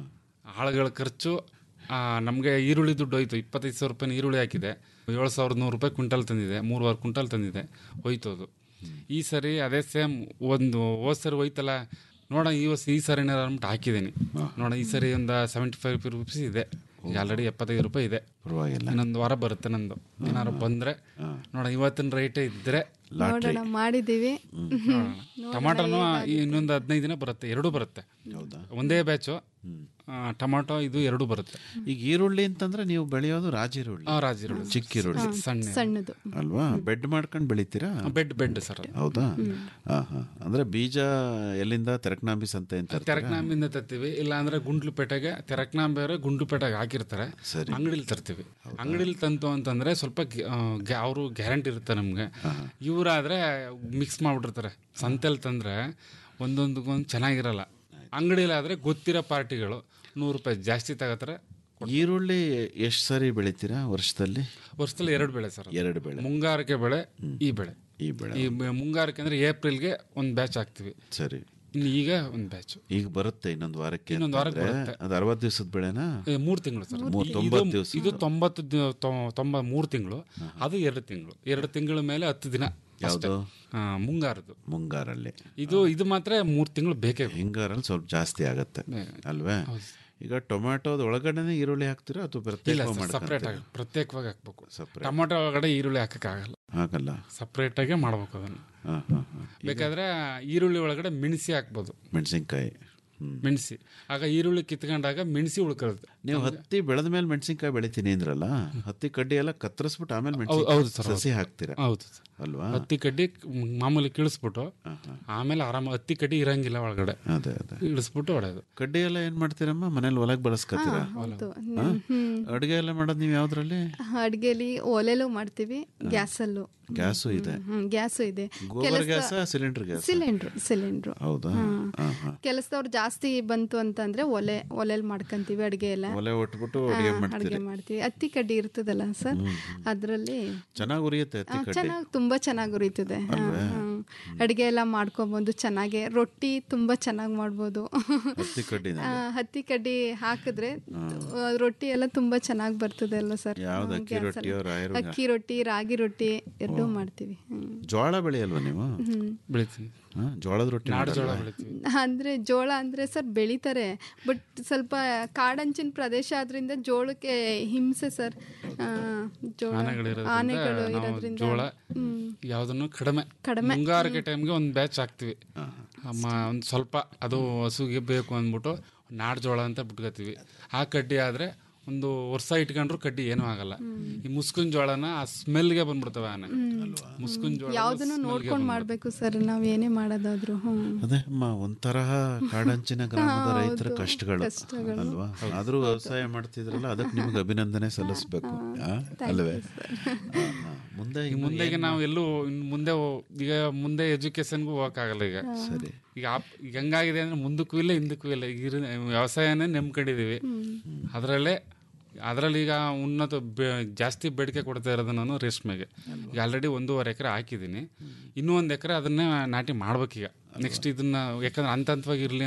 ಆಳುಗಳ ಖರ್ಚು ನಮಗೆ ಈರುಳ್ಳಿ ದುಡ್ಡು ಹೋಯ್ತು ಇಪ್ಪತ್ತೈದು ಸಾವಿರ ರೂಪಾಯಿ ಈರುಳ್ಳಿ ಹಾಕಿದೆ ಏಳು ಸಾವಿರದ ನೂರು ರೂಪಾಯಿ ಕ್ವಿಂಟಲ್ ತಂದಿದೆ ಮೂರುವರೆ ಕ್ವಿಂಟಲ್ ತಂದಿದೆ ಹೋಯ್ತು ಅದು ಈ ಸರಿ ಅದೇ ಸೇಮ್ ಒಂದು ಹೋದ್ ಸರಿ ಹೋಯ್ತಲ್ಲ ನೋಡ ಈ ವರ್ಷ ಈ ಸರಿ ಏನಾರು ಅಂದ್ಬಿಟ್ಟು ಹಾಕಿದ್ದೀನಿ ನೋಡ ಈ ಸರಿ ಒಂದು ಸೆವೆಂಟಿ ಫೈವ್ ರುಪೀಸ್ ಇದೆ ಈಗ ಆಲ್ರೆಡಿ ಎಪ್ಪತ್ತೈದು ರೂಪಾಯಿ ಇದೆ ಪರವಾಗಿಲ್ಲ ಇನ್ನೊಂದು ವಾರ ಬರುತ್ತೆ ನಂದು ಏನಾದ್ರು ಬಂದ್ರೆ ನೋಡ ಇವತ್ತಿನ ರೇಟೇ ಇದ್ರೆ ನೋಡೋಣ ಮಾಡಿದ್ದೀವಿ ಟೊಮಾಟೋನು ಇನ್ನೊಂದು ಹದಿನೈದು ದಿನ ಬರುತ್ತೆ ಎರಡೂ ಬರುತ್ತೆ ಒಂದೇ ಬ್ಯಾಚು ಟೊಮಾಟೊ ಇದು ಎರಡೂ ಬರುತ್ತೆ ಈಗ ಈರುಳ್ಳಿ ಅಂತಂದ್ರೆ ನೀವು ಬೆಳೆಯೋದು ರಾಜ ಈರುಳ್ಳಿ ಆ, ರಾಜ ಈರುಳ್ಳಿ. ಚಿಕ್ಕ ಈರುಳ್ಳಿ ಹಾ, ಸಣ್ಣ. ಸಣ್ಣದು ಅಲ್ವಾ ಬೆಡ್ ಮಾಡ್ಕೊಂಡು ಬೆಳಿತೀರಾ ಬೆಡ್ ಬೆಡ್ ಸರ್ ಹೌದಾ ಹಾ ಹಾ ಅಂದ್ರೆ ಬೀಜ ಎಲ್ಲಿಂದ ತೆರಕನಾಂಬಿ ಸಂತೆ ಅಂತ ತರ್ತೀರಾ? ತೆರಕ್ನಾಂಬಿಂದ ತರ್ತೀವಿ ಇಲ್ಲ ಅಂದ್ರೆ ಗುಂಡ್ಲುಪೇಟೆಗೆ ತೆರಕ್ನಾಂಬಿ ಬೇರೆ ಗುಂಡ್ಲುಪೇಟೆಗೆ ಹಾಕಿರ್ತಾರೆ ಅಂಗಡಿಲಿ ತರ್ತೀವಿ ಅಂಗಡಿಲಿ ತಂತು ಅಂತಂದ್ರೆ ಸ್ವಲ್ಪ ಅವರು ಗ್ಯಾರಂಟಿ ಇರುತ್ತೆ ನಮ್ಗೆ ಇವರಾದ್ರೆ ಮಿಕ್ಸ್ ಮಾಡ್ಬಿಟ್ಟಿರ್ತಾರೆ ಸಂತೆಲಿ ತಂದ್ರೆ ಒಂದೊಂದಕ್ಕೊಂದು ಚೆನ್ನಾಗಿರಲ್ಲ ಅಂಗಡಿಲಿ ಆದ್ರೆ ಗೊತ್ತಿರೋ ಪಾರ್ಟಿಗಳು ನೂರು ರೂಪಾಯಿ ಜಾಸ್ತಿ ತಗೋತಾರೆ ಈರುಳ್ಳಿ ಎಷ್ಟು ಸರಿ ಬೆಳಿತೀರಾ ವರ್ಷದಲ್ಲಿ ವರ್ಷದಲ್ಲಿ ಎರಡು ಬೆಳೆ ಸರ್ ಎರಡು ಬೆಳೆ ಮುಂಗಾರಿಕೆ ಬೆಳೆ ಈ ಬೆಳೆ ಈ ಬೆಳೆ ಈ ಬೆ- ಮುಂಗಾರಿಕೆ ಅಂದ್ರೆ ಏಪ್ರಿಲ್ಗೆ ಒಂದು ಬ್ಯಾಚ್ ಹಾಕ್ತಿವಿ ಸರಿ ಇನ್ನು ಈಗ ಒಂದು ಬ್ಯಾಚ್ ಈಗ ಬರುತ್ತೆ ಇನ್ನೊಂದು ವಾರಕ್ಕೆ ಇನ್ನೊಂದು ವಾರಕ್ಕೆ ಅಂತಂದ್ರೆ ಬರುತ್ತೆ. ಅದು ಅರವತ್ತು ದಿವಸದ ಬೆಳೆನಾ ಮೂರು ತಿಂಗಳು ಸರ್ ಮೂರ್- ಇದು- ತೊಂಬತ್ತು ದಿವಸ ಇದು ತೊಂಬತ್ತು ದಿ- ತೊ- ತೊಂಬ ಮೂರು ತಿಂಗಳು ಅದು ಎರಡು ತಿಂಗಳು ಎರಡು ತಿಂಗಳ ಮೇಲೆ ಹತ್ತು ದಿನ ಅಷ್ಟೇ. ಯಾವುದು ಆ, ಮುಂಗಾರದು ಮುಂಗಾರಲ್ಲಿ ಇದು ಇದು ಮಾತ್ರ ಮೂರು ತಿಂಗಳು ಬೇಕೇ ಹಿಂಗಾರಲ್ಲಿ ಸ್ವಲ್ಪ ಜಾಸ್ತಿ ಆಗತ್ತೆ ಅಲ್ವೇ ಈಗ ಟೊಮ್ಯಾಟೋದ ಒಳಗಡೆನೆ ಈರುಳ್ಳಿ ಹಾಕ್ತೀರಾ ಅಥವಾ ಇಲ್ಲ ಪ್ರತ್ಯೇಕ ಸಪ್ರೇಟ್ ಆಗಿ ಪ್ರತ್ಯೇಕವಾಗಿ ಹಾಕ್ಬೇಕು Separate. ಟೊಮೊಟೊ ಒಳಗಡೆ ಈರುಳ್ಳಿ ಹಾಕಕ್ಕಾಗಲ್ಲ ಹಾಕಲ್ಲ ಸಪ್ರೇಟ್ ಆಗೇ ಮಾಡ್ಬೇಕು ಅದನ್ನು ಹಾ, ಹಾ, ಹಾ. ಬೇಕಾದ್ರೆ ಈರುಳ್ಳಿ ಒಳಗಡೆ ಮೆಣಸಿ ಹಾಕ್ಬೋದು ಮೆಣಸಿನ್ಕಾಯಿ ಮೆಣಸಿ ಆಗ ಈರುಳ್ಳಿ ಕಿತ್ಕೊಂಡಾಗ ಮೆಣಸಿ ಉಳ್ಕೊಳ್ಳುತ್ತೆ ನೀವು ಹತ್ತಿ ಬೆಳೆದ ಮೇಲೆ ಮೆಣಸಿನ್ಕಾಯಿ ಬೆಳಿತೀನಿ ಅಂದ್ರಲ್ಲ ಹತ್ತಿ ಕಡ್ಡಿ ಎಲ್ಲ ಕತ್ತರಿಸ್ಬಿಟ್ಟು ಆಮೇಲೆ ಹೌದು- ಹೌದು ಸರ್, ಮೆಣಸಿನ್ಕಾಯಿ ಸಸಿ ಹೌದು. ಹಾಕ್ತೀರಾ ಹೌದು ಸರ್. ಅಲ್ವಾ ಹತ್ತಿ ಕಡ್ಡಿ ಮಾಮೂಲಿ ಕಿಳಿಸ್ಬಿಟ್ಟು ಆಮೇಲೆ ಆರಾಮ ಹತ್ತಿ ಕಡ್ಡಿ ಇರಂಗಿಲ್ಲ ಒಳಗಡೆ ಅದೇ ಅದೇ ಇಳಿಸ್ಬಿಟ್ಟು ಹೊಡೆಯೋದು ಕಡ್ಡಿ ಎಲ್ಲ ಏನ್ ಮಾಡ್ತೀರಮ್ಮ ಮನೇಲಿ ಒಳಗೆ ಬಳಸ್ಕೊತೀರಾ ಹೌದು ಹಾ? ಹ್ಮ್ ಅಡುಗೆ ಎಲ್ಲ ಮಾಡೋದು ನೀವು ಯಾವ್ದ್ರಲ್ಲಿ ಅಡ್ಗೆಲಿ ಒಲೆಲೂ ಮಾಡ್ತೀವಿ ಗ್ಯಾಸಲ್ಲೂ ಗ್ಯಾಸು ಇದೆ ಹ್ಮ್ ಗ್ಯಾಸು ಇದೆ gobar gas cylinder gas cylinder cylinder ಹೌದಾ ಹಾ, ಹಾ. ಕೆಲಸದವ್ರು ಜಾಸ್ತಿ ಬಂತು ಅಂತಂದ್ರೆ ಒಲೆ ಒಲೆಲಿ ಮಾಡ್ಕೊಂತೀವಿ ಅಡ್ಗೆ ಎಲ್ಲ ಒಲೆ ಒಟ್ಬಿಟ್ಟು ಅಡುಗೆ ಹಾ, ಮಾಡ್ತೀರಿ ಅಡ್ಗೆ ಮಾಡ್ತೀವಿ ಹತ್ತಿ ಕಡ್ಡಿ ಇರ್ತದಲ್ಲ ಸರ್ ಅದರಲ್ಲಿ ಚೆನ್ನಾಗಿ ಉರಿಯುತ್ತೆ ಹತ್ತಿ ಕಡ್ಡಿ ಚೆನ್ನಾಗಿ ತುಂಬಾ ಚೆನ್ನಾಗಿ ಉರಿತದೆ ಅಡುಗೆ ಎಲ್ಲ ಮಾಡ್ಕೊಬೋದು ಚೆನ್ನಾಗೆ ರೊಟ್ಟಿ ತುಂಬಾ ಚೆನ್ನಾಗಿ ಮಾಡ್ಬೋದು ಹತ್ತಿ ಕಡ್ಡಿನ ಆ, ಹತ್ತಿ ಕಡ್ಡಿ ಹಾಕಿದ್ರೆ ಆ, ರೊಟ್ಟಿ ಎಲ್ಲ ತುಂಬಾ ಚೆನ್ನಾಗಿ ಬರ್ತದೆ ಅಲ್ಲ ಸರ್ ಯಾವ್ದು ಆ, ಅಕ್ಕಿ gas ರೊಟ್ಟಿಯೋ, ಅಲ್ಲಿ. ರಾಯರು- ಅಕ್ಕಿ ರೊಟ್ಟಿ ರಾಗಿ ರೊಟ್ಟಿ ಎರಡೂ ಮಾಡ್ತೀವಿ ಹ್ಮ್. ಜೋಳ ಬೆಳೆಯಲ್ವಾ ನೀವು ಹ್ಮ್. ಬೆಳಿತೀನಿ ಹಾ, ಜೋಳದ ರೊಟ್ಟಿ ನಾಡು ಜೋಳ ಮಾಡಲ್ವಾ? ಬೆಳಿತೀವಿ ಅಂದ್ರೆ ಜೋಳ ಅಂದ್ರೆ ಸರ್ ಬೆಳಿತಾರೆ ಬಟ್ ಸ್ವಲ್ಪ ಕಾಡಂಚಿನ ಪ್ರದೇಶ ಆದ್ರಿಂದ ಜೋಳಕ್ಕೆ ಹಿಂಸೆ ಸರ್ ಆ, ಜೋಳ ಆನೆಗಳಿರೋದ್ರಿಂದ ಆನೆಗಳು ನಾವು ಇರೋದ್ರಿಂದ ಜೋಳ ಹ್ಮ್. ಯಾವ್ದನ್ನು ಕಡಿಮೆ ಕಡಿಮೆ. ಮುಂಗಾರಿಗೆ ಟೈಮ್ಗೆ ಒಂದು ಬ್ಯಾಚ್ ಹಾಕ್ತಿವಿ ಅಮ್ಮ ಒಂದು ಸ್ವಲ್ಪ ಅದು ಹಸುಗೆ ಬೇಕು ಅಂದ್ಬಿಟ್ಟು ನಾಡ್ ಜೋಳ ಅಂತ ಬಿಟ್ಕೋತೀವಿ ಆ ಕಡ್ಡಿ ಆದ್ರೆ ಒಂದು ವರ್ಷ ಇಟ್ಕೊಂಡ್ರು ಕಡ್ಡಿ ಏನೂ ಆಗಲ್ಲ ಈ ಮುಸ್ಕಿನ ಜೋಳನ ಆ ಸ್ಮೆಲ್ಗೆ ಬಂದ್ಬಿಡ್ತವೆ ಆನೆ ಮುಸ್ಕಿನ ಜೋಳ ಯಾವ್ದನ್ನು ನೋಡ್ಕೊಂಡ್ ಮಾಡ್ಬೇಕು ಸರ್ ನಾವ್ ಏನೇ ಮಾಡೋದಾದ್ರು ಹ್ಮ್ ಅದೇ ಅಮ್ಮ ಒಂಥರಹ ಕಾಡಂಚಿನ ಗ್ರಾಮದ ಹಾ, ರೈತರ ಹೌದು. ಕಷ್ಟಗಳು ಕಷ್ಟಗಳು. ಅಲ್ವಾ ಆದ್ರೂ ವ್ಯವಸಾಯ ಮಾಡ್ತಿದ್ರಲ್ಲ ಅದಕ್ಕೆ ನಿಮ್ಗೆ ಅಭಿನಂದನೆ ಸಲ್ಲಿಸ್ಬೇಕು ಆ? ಅಲ್ವೇ ಹಾ, ಹಾ. ಮುಂದೆ ಈಗ ಇನ್ನು ಮುಂದೆ ಈಗ ಏನ್ ನಾವು ಎಲ್ಲೂ ಇನ್ನು ಮುಂದೆ ಹೋ- ಈಗ ಮುಂದೆ ಎಜುಕೇಶನ್ಗೂ ಹೋಗಕ್ಕಾಗಲ್ಲ ಈಗ ಸರಿ ಈಗ ಆಪ್- ಈಗ ಹೆಂಗಾಗಿದೆ ಅಂದ್ರೆ ಮುಂದಕ್ಕೂ ಇಲ್ಲ ಹಿಂದಕ್ಕೂ ಇಲ್ಲ ಈಗ ಇರೋ ವ್ಯವಸಾಯನೇ ನೆಮ್ಕೊಂಡಿದೀವಿ ಅದರಲ್ಲೇ ಅದರಲ್ಲಿ ಈಗ ಉನ್ನತ ಬೆ- ಜಾಸ್ತಿ ಬೇಡಿಕೆ ಕೊಡ್ತಾ ಇರೋದು ನಾನು ರೇಷ್ಮೆಗೆ ಈಗ ಆಲ್ರೆಡಿ ಒಂದೂವರೆ ಎಕರೆ ಹಾಕಿದ್ದೀನಿ ಇನ್ನೂ ಒಂದು ಎಕರೆ ಅದನ್ನೇ ನಾಟಿ ಮಾಡ್ಬೇಕೀಗ ನೆಕ್ಸ್ಟ್ ಇದನ್ನ ಯಾಕಂದ್ರೆ ಹಂತ ಹಂತವಾಗಿ ಇರಲಿ